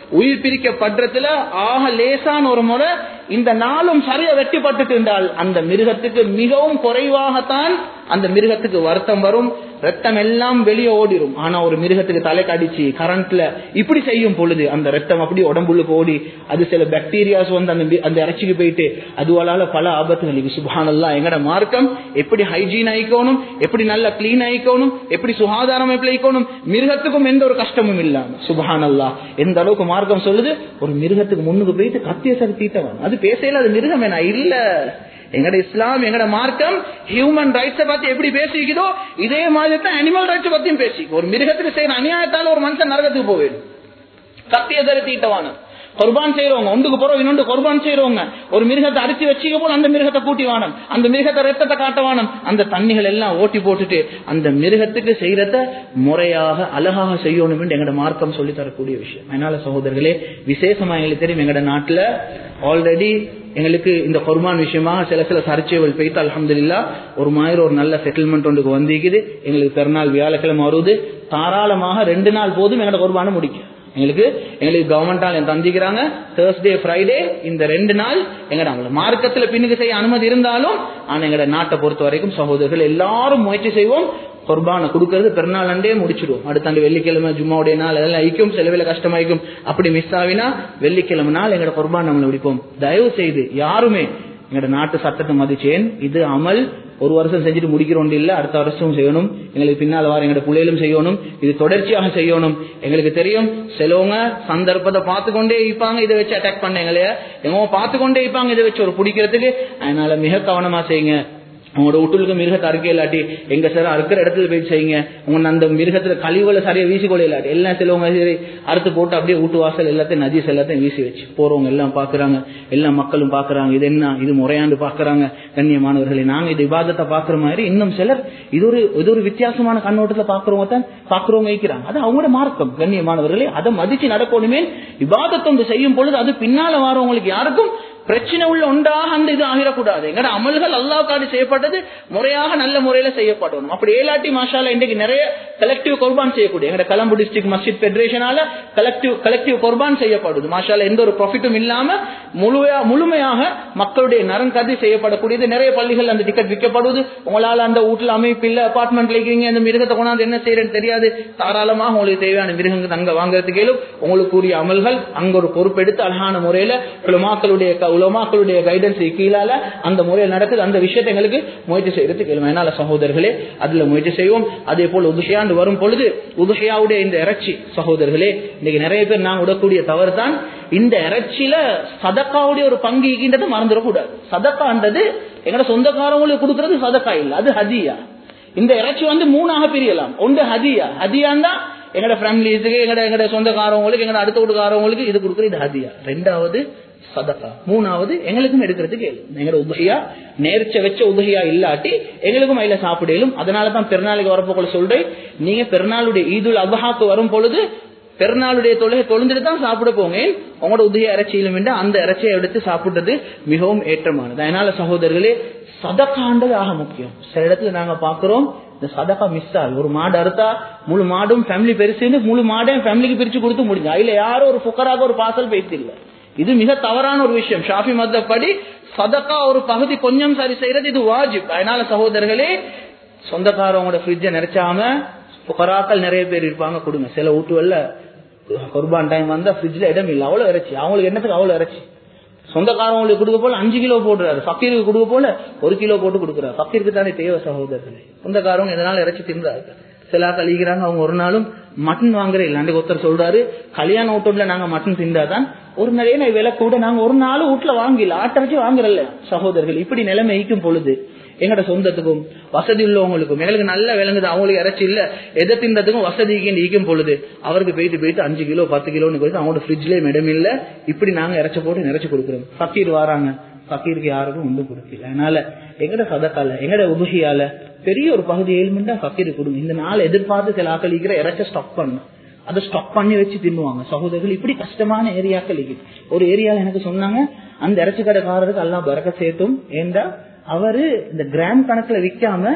உயிர் பிரிக்கப்படுறதுல ஆக லேசான ஒரு முறை இந்த நாளும் சரியா வெட்டிப்பட்டுட்டு இருந்தால் அந்த மிருகத்துக்கு மிகவும் குறைவாகத்தான் அந்த மிருகத்துக்கு வருத்தம் வரும் ரத்தம் எல்லாம் வெளியே ஓடிரும் ஆனா ஒரு மிருகத்துக்கு தலை கடிச்சு கரண்ட்ல இப்படி செய்யும் பொழுது அந்த ரத்தம் அப்படி உடம்புள்ளுக்கு ஓடி அது சில பாக்டீரியாஸ் வந்து அந்த மி- அந்த இறைச்சிக்கு போயிட்டு அதுவால பல ஆபத்துகள் சுபானல்லா எங்கட மார்க்கம் எப்படி ஹைஜீன் ஆயிக்கணும் எப்படி நல்லா கிளீன் ஆயிக்கணும் எப்படி சுகாதாரம் எப்படி ஆயிக்கணும் மிருகத்துக்கும் எந்த ஒரு கஷ்டமும் இல்லாம சுபஹானல்லா எந்த அளவுக்கு மார்க்கம் சொல்லுது ஒரு மிருகத்துக்கு முன்னுக்கு போயிட்டு கத்திய சரி தீட்டவன் அது பேசல அது மிருகம் என்ன இல்ல எங்கட இஸ்லாம் எங்கட மார்க்கம் ஹியூமன் ரைட்ஸ பத்தி எப்படி பேசிக்குதோ இதே மாதிரி தான் அனிமல் ரைட்ஸ் பத்தியும் பேசிக்கும் ஒரு மிருகத்துக்கு செய்யற அநியாயத்தால ஒரு மனுஷன் நரகத்துக்கு போவேன் கத்திய தர தீட்டவான குர்பான் செய்யறவங்க ஒன்றுக்கு போறோம் இன்னொன்று குர்பான் செய்யறவங்க ஒரு மிருகத்தை அரிசி வச்சுக்க போல அந்த மிருகத்தை கூட்டி வானம் அந்த மிருகத்தை ரத்தத்தை காட்ட வானம் அந்த தண்ணிகள் எல்லாம் ஓட்டி போட்டுட்டு அந்த மிருகத்துக்கு செய்யறத முறையாக அழகாக செய்யணும் என்று எங்கட மார்க்கம் சொல்லி தரக்கூடிய விஷயம் அதனால சகோதரர்களே விசேஷமா எங்களுக்கு தெரியும் எங்கட நாட்டுல ஆல்ரெடி எங்களுக்கு இந்த குர்பான் விஷயமா சில சில சர்ச்சைகள் போய்த்து அலமதுல்லா ஒரு மாதிரி ஒரு நல்ல செட்டில்மெண்ட் ஒன்றுக்கு வந்திருக்குது எங்களுக்கு பிறநாள் வியாழக்கிழமை வருது தாராளமாக ரெண்டு நாள் போதும் எங்கட குர்பானை முடிக்கும் எங்களுக்கு எங்களுக்கு கவர்மெண்டால் தந்திக்கிறாங்க தேர்ஸ்டே ஃப்ரைடே இந்த ரெண்டு நாள் எங்கட அவங்கள மார்க்கத்துல பின்னுக்கு செய்ய அனுமதி இருந்தாலும் ஆனா எங்கட நாட்டை பொறுத்த வரைக்கும் சகோதரர்கள் எல்லாரும் முயற்சி செய்வோம் குர்பானை கொடுக்கறது பெருநாள் அண்டே முடிச்சிடுவோம் அடுத்த ஆண்டு வெள்ளிக்கிழமை ஜும்மாவுடைய நாள் அதெல்லாம் ஐக்கும் செலவில் கஷ்டமாயிக்கும் அப்படி மிஸ் ஆவினா வெள்ளிக்கிழமை நாள் எங்கட குர்பான் நம்மளை முடிப்போம் தயவு செய்து யாருமே எங்கட நாட்டு சட்டத்தை மதிச்சேன் இது அமல் ஒரு வருஷம் செஞ்சுட்டு முடிக்கிறோம் இல்ல அடுத்த வருஷம் செய்யணும் எங்களுக்கு பின்னால் வர எங்களோட பிள்ளைகளும் செய்யணும் இது தொடர்ச்சியாக செய்யணும் எங்களுக்கு தெரியும் சிலவங்க சந்தர்ப்பத்தை பார்த்து கொண்டே இருப்பாங்க இதை வச்சு அட்டாக் பண்ண எங்களைய எங்க பார்த்து கொண்டே இருப்பாங்க இதை வச்சு ஒரு பிடிக்கிறதுக்கு அதனால மிக கவனமா செய்யுங்க உங்களோட வீட்டுக்கு மிருகத்தை அறுக்க இல்லாட்டி எங்க சார் அறுக்கிற இடத்துல போய் செய்யுங்க உங்க அந்த மிருகத்துல கழிவுல சரியா வீசிக்கொள்ள இல்லாட்டி எல்லாம் சிலவங்க சரி அறுத்து போட்டு அப்படியே வீட்டு வாசல் எல்லாத்தையும் நஜீஸ் எல்லாத்தையும் வீசி வச்சு போறவங்க எல்லாம் பாக்குறாங்க எல்லா மக்களும் பாக்குறாங்க இது என்ன இது முறையாண்டு பாக்குறாங்க கண்ணியமானவர்களை நாங்க இது விவாதத்தை பாக்குற மாதிரி இன்னும் சிலர் இது ஒரு இது ஒரு வித்தியாசமான கண்ணோட்டத்துல பாக்குறவங்க தான் பாக்குறவங்க வைக்கிறாங்க அது அவங்களோட மார்க்கம் கண்ணியமானவர்களே அதை மதிச்சு நடக்கணுமே விவாதத்தை ஒன்று செய்யும் பொழுது அது பின்னால வரவங்களுக்கு யாருக்கும் பிரச்சனை உள்ள ஒன்றாக அந்த இது ஆகிடக்கூடாது எங்கட அமல்கள் அல்லாவுக்காடி செய்யப்பட்டது முறையாக நல்ல முறையில செய்யப்படணும் அப்படி ஏலாட்டி மாஷால இன்றைக்கு நிறைய கலெக்டிவ் குர்பான் செய்யக்கூடிய எங்கட கலம்பு டிஸ்ட்ரிக்ட் மஸ்ஜித் பெடரேஷனால கலெக்டிவ் கலெக்டிவ் குர்பான் செய்யப்படுது மாஷால எந்த ஒரு ப்ராஃபிட்டும் இல்லாம முழுமையா முழுமையாக மக்களுடைய நரன் கருதி செய்யப்படக்கூடியது நிறைய பள்ளிகள் அந்த டிக்கெட் விற்கப்படுவது உங்களால அந்த வீட்டுல அமைப்பு இல்ல அபார்ட்மெண்ட்ல இருக்கிறீங்க அந்த மிருகத்தை கொண்டாந்து என்ன செய்யறேன்னு தெரியாது தாராளமாக உங்களுக்கு தேவையான மிருகங்கள் அங்க வாங்குறதுக்கேலும் உங்களுக்கு கூடிய அமல்கள் அங்க ஒரு பொறுப்பெடுத்து அழகான முறையில உலமாக்களுடைய உலமாக்களுடைய கைடன்ஸ் கீழால அந்த முறையில் நடக்குது அந்த விஷயத்தை எங்களுக்கு முயற்சி செய்யறதுக்கு கேளும் அதனால சகோதரர்களே அதுல முயற்சி செய்வோம் அதே போல உதுகையாண்டு வரும் பொழுது உதுகையாவுடைய இந்த இறைச்சி சகோதரர்களே இன்னைக்கு நிறைய பேர் நான் விடக்கூடிய தவறு தான் இந்த இறைச்சியில சதக்காவுடைய ஒரு பங்கு இருக்கின்றதை மறந்துடக்கூடாது சதக்கான்றது எங்கட சொந்தக்காரங்களுக்கு கொடுக்கறது சதக்கா இல்ல அது ஹதியா இந்த இறைச்சி வந்து மூணாக பிரியலாம் ஒன்று ஹதியா ஹதியான்னா எங்கட ஃபேமிலிஸுக்கு எங்கட எங்கட சொந்தக்காரவங்களுக்கு எங்கட அடுத்த வீட்டுக்காரவங்களுக்கு இது கொடுக்குற இது ஹதியா ரெண்டாவது சதகா மூணாவது எங்களுக்கும் எடுக்கிறதுக்கு எங்களோட உதகையா நேர்ச்ச வச்ச உதகையா இல்லாட்டி எங்களுக்கும் அதில சாப்பிடலும் அதனால தான் பெருநாளைக்கு வரப்போக்குள்ள சொல்றேன் நீங்க பெருநாளுடைய ஈதுல் அபஹாக்கு வரும் பொழுது பெருநாளுடைய தொழுகை தொழுந்துட்டு தான் சாப்பிட போங்க உங்களோட உதய இறைச்சியிலும் வேண்டாம் அந்த இறைச்சியை எடுத்து சாப்பிடுறது மிகவும் ஏற்றமானது அதனால சகோதரர்களே சதக்காண்டது ஆக முக்கியம் சில இடத்துல நாங்க பாக்குறோம் இந்த சதக்கா மிஸ் ஆகுது ஒரு மாடு அறுத்தா முழு மாடும் ஃபேமிலி பெருசுன்னு முழு மாடையும் ஃபேமிலிக்கு பிரிச்சு கொடுத்து முடிஞ்சு அதுல யாரும் ஒரு புக்கராக ஒரு பாசல் பேசி இல்லை இது மிக தவறான ஒரு விஷயம் ஷாஃபி மத்தப்படி சதக்கா ஒரு பகுதி கொஞ்சம் சரி செய்யறது இது வாஜிப் அதனால சகோதரர்களே சொந்தக்காரவங்களோட ஃப்ரிட்ஜை நிறைச்சாம புகராக்கள் நிறைய பேர் இருப்பாங்க கொடுங்க சில வீட்டுகள்ல குர்பான் டைம் வந்தா ஃப்ரிட்ஜ்ல இடம் இல்லை அவ்வளவு இறைச்சி அவங்களுக்கு என்னத்துக்கு அவ்வளவு இறைச்சி சொந்தக்காரவங்களுக்கு கொடுக்க போல அஞ்சு கிலோ போடுறாரு ஃபக்கீருக்கு கொடுக்க போல ஒரு கிலோ போட்டு கொடுக்குறாரு ஃபக்கீருக்கு தானே தேவை சகோதரர்களே சொந்தக்காரவங்க எதனால இறைச்சி தின்றாரு சில கழிக்கிறாங்க அவங்க ஒரு நாளும் மட்டன் வாங்குற இல்லாண்டு ஒருத்தர் சொல்றாரு கல்யாண வீட்டுல நாங்க மட்டன் திண்டாதான் ஒரு நிறைய விலை கூட நாங்க ஒரு நாள் வீட்டுல வாங்கல ஆட்டரைச்சி வாங்குறல்ல சகோதரர்கள் இப்படி நிலைமை ஈக்கும் பொழுது எங்கட சொந்தத்துக்கும் வசதி உள்ளவங்களுக்கும் எங்களுக்கு நல்ல விளங்குது அவங்களுக்கு இறைச்சி இல்ல எதை தின்றதுக்கும் வசதி ஈக்கும் பொழுது அவருக்கு போயிட்டு போயிட்டு அஞ்சு கிலோ பத்து கிலோன்னு போயிட்டு அவங்களோட ஃப்ரிட்ஜ்லயும் இடம் இல்ல இப்படி நாங்க இறைச்சி போட்டு நிறைச்சு கொடுக்குறோம் ஃபக்கீர் வராங்க ஃபக்கீருக்கு யாருக்கும் ஒன்றும் கொடுக்கல அதனால எங்கட சதக்கால எங்கட உபகியால பெரிய ஒரு பகுதி ஏழ்மெண்டா ஃபக்கீர் கொடுங்க இந்த நாள் எதிர்பார்த்து சில ஆக்களிக்கிற இறைச்ச ஸ்டாக் பண்ணும் அதை ஸ்டாக் பண்ணி வச்சு தின்னுவாங்க சகோதரர்கள் இப்படி கஷ்டமான ஏரியாக்கள் இருக்குது ஒரு ஏரியால எனக்கு சொன்னாங்க அந்த இறைச்சி கடைக்காரருக்கு எல்லாம் பறக்க சேர்த்தும் ஏண்டா அவரு இந்த கிராம் கணக்குல விற்காம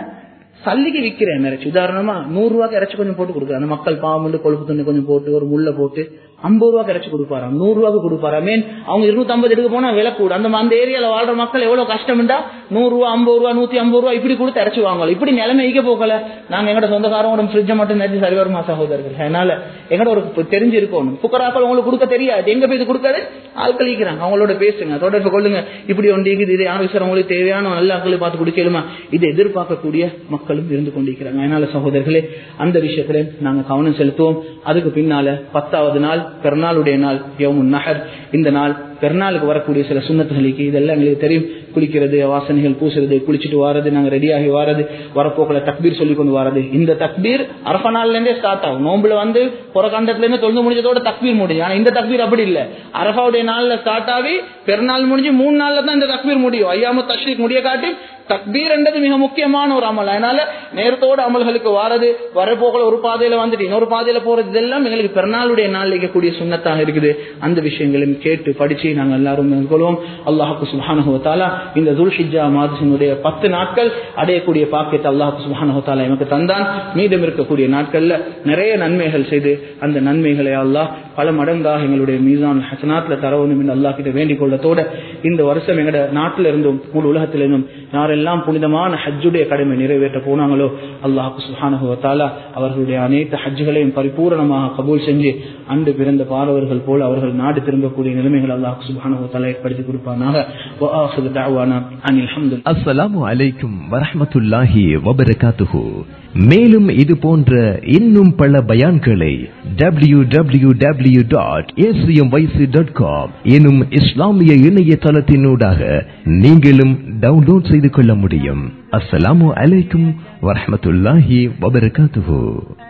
சல்லிக்கு விக்கிறேன் இறைச்சி உதாரணமா நூறு ரூபாய்க்கு இறைச்சி கொஞ்சம் போட்டு கொடுக்குறேன் அந்த மக்கள் பாம்பு கொழுப்பு துணி கொஞ்சம் போட்டு ஒரு முள்ள போட்டு ஐம்பது ரூபாய்க்கு இறைச்சி கொடுப்பாராம் நூறு ரூபாய்க்கு கொடுப்பாரா மீன் அவங்க இருநூத்தி ஐம்பது எடுக்க போனா விலை கூட அந்த அந்த ஏரியால வாழ்ற மக்கள் எவ்வளவு கஷ்டம்டா நூறு ரூபா ஐம்பது ரூபா நூத்தி ஐம்பது ரூபா இப்படி கொடுத்து இறைச்சி வாங்கலாம் இப்படி நிலைமை ஈக்க போகல நாங்க எங்கட சொந்தக்காரங்க ஃப்ரிட்ஜை மட்டும் நினைச்சு சரி வருமா சகோதரர்கள் அதனால எங்கட ஒரு தெரிஞ்சு இருக்கணும் புக்கராக்கள் உங்களுக்கு கொடுக்க தெரியாது எங்க போய் இது கொடுக்காது ஆட்கள் ஈக்கிறாங்க அவங்களோட பேசுங்க தொடர்பு கொள்ளுங்க இப்படி ஒன்று இருக்குது இது யாரும் சார் உங்களுக்கு தேவையான நல்ல ஆட்களை பார்த்து குடிக்கலுமா இதை எதிர்பார்க்கக்கூடிய மக்களும் இருந்து கொண்டிருக்கிறாங்க அதனால சகோதரர்களே அந்த விஷயத்துல நாங்க கவனம் செலுத்துவோம் அதுக்கு பின்னால பத்தாவது நாள் பெருநாளுடைய நாள் யவுமுன் நஹர் இந்த நாள் பெருநாளுக்கு வரக்கூடிய சில சுண்ணத்துகளுக்கு இதெல்லாம் எங்களுக்கு தெரியும் குளிக்கிறது வாசனைகள் பூசுறது குளிச்சுட்டு வாரது நாங்க ரெடியாகி வாரது வரப்போக்கில் தக்பீர் சொல்லி கொண்டு வாரது இந்த தக்பீர் அரப நாள்ல இருந்தே ஸ்டார்ட் ஆகும் நோம்புல வந்து புறக்கண்டத்துல இருந்து தொழுந்து முடிஞ்சதோட தக்பீர் முடியும் ஆனா இந்த தக்பீர் அப்படி இல்ல அரபாவுடைய நாள்ல ஸ்டார்ட் ஆகி பெருநாள் முடிஞ்சு மூணு நாள்ல தான் இந்த தக்பீர் முடியும் ஐயாம தஷ்ரீக் முடிய காட்டி தக்பீர் என்றது மிக முக்கியமான ஒரு அமல் அதனால நேரத்தோட அமல்களுக்கு வாரது வரப்போக்கில் ஒரு பாதையில வந்துட்டு இன்னொரு பாதையில போறது இதெல்லாம் எங்களுக்கு பெருநாளுடைய நாள் இருக்கக்கூடிய சுண்ணத்தாக இருக்குது அந்த விஷயங்களையும் கேட்டு படிச்சு நாங்க எல்லாரும் மேற்கொள்வோம் அல்லாஹுக்கு சுபானுவத்தாலா இந்த துல்ஹிஜா மாதத்தினுடைய பத்து நாட்கள் அடையக்கூடிய பாக்கியத்தை அல்லாஹுக்கு சுபானுவத்தாலா எமக்கு தந்தான் மீதம் இருக்கக்கூடிய நாட்கள்ல நிறைய நன்மைகள் செய்து அந்த நன்மைகளை அல்லாஹ் பல மடங்காக எங்களுடைய மீதான் ஹசனாத்ல தரவணும் என்று அல்லாஹ் கிட்ட வேண்டிக் கொள்ளத்தோட இந்த வருஷம் எங்கட நாட்டில இருந்தும் முழு உலகத்திலிருந்தும் யாரெல்லாம் புனிதமான ஹஜ்ஜுடைய கடமை நிறைவேற்ற போனாங்களோ அல்லாஹு சுஹானுவத்தாலா அவர்களுடைய அனைத்து ஹஜ்ஜுகளையும் பரிபூரணமாக கபூல் செஞ்சு அன்று பிறந்த பாரவர்கள் போல அவர்கள் நாடு திரும்பக்கூடிய நிலைமைகள் அல்லாஹ் சுஹானுவத்தாலா ஏற்படுத்தி கொடுப்பானாக
அஸ்ஸலாமு அலைக்கும் வரஹமத்துல்லாஹி வபரகாத்துஹு மேலும் இது போன்ற இன்னும் பல பயான்களை W W W dot dot com எனும் இஸ்லாமிய இணையதளத்தினூடாக நீங்களும் டவுன்லோட் செய்து கொள்ள முடியும் அஸ்ஸலாமு அலைக்கும் வரஹமத்துல்லாஹி வபரகாத்துஹு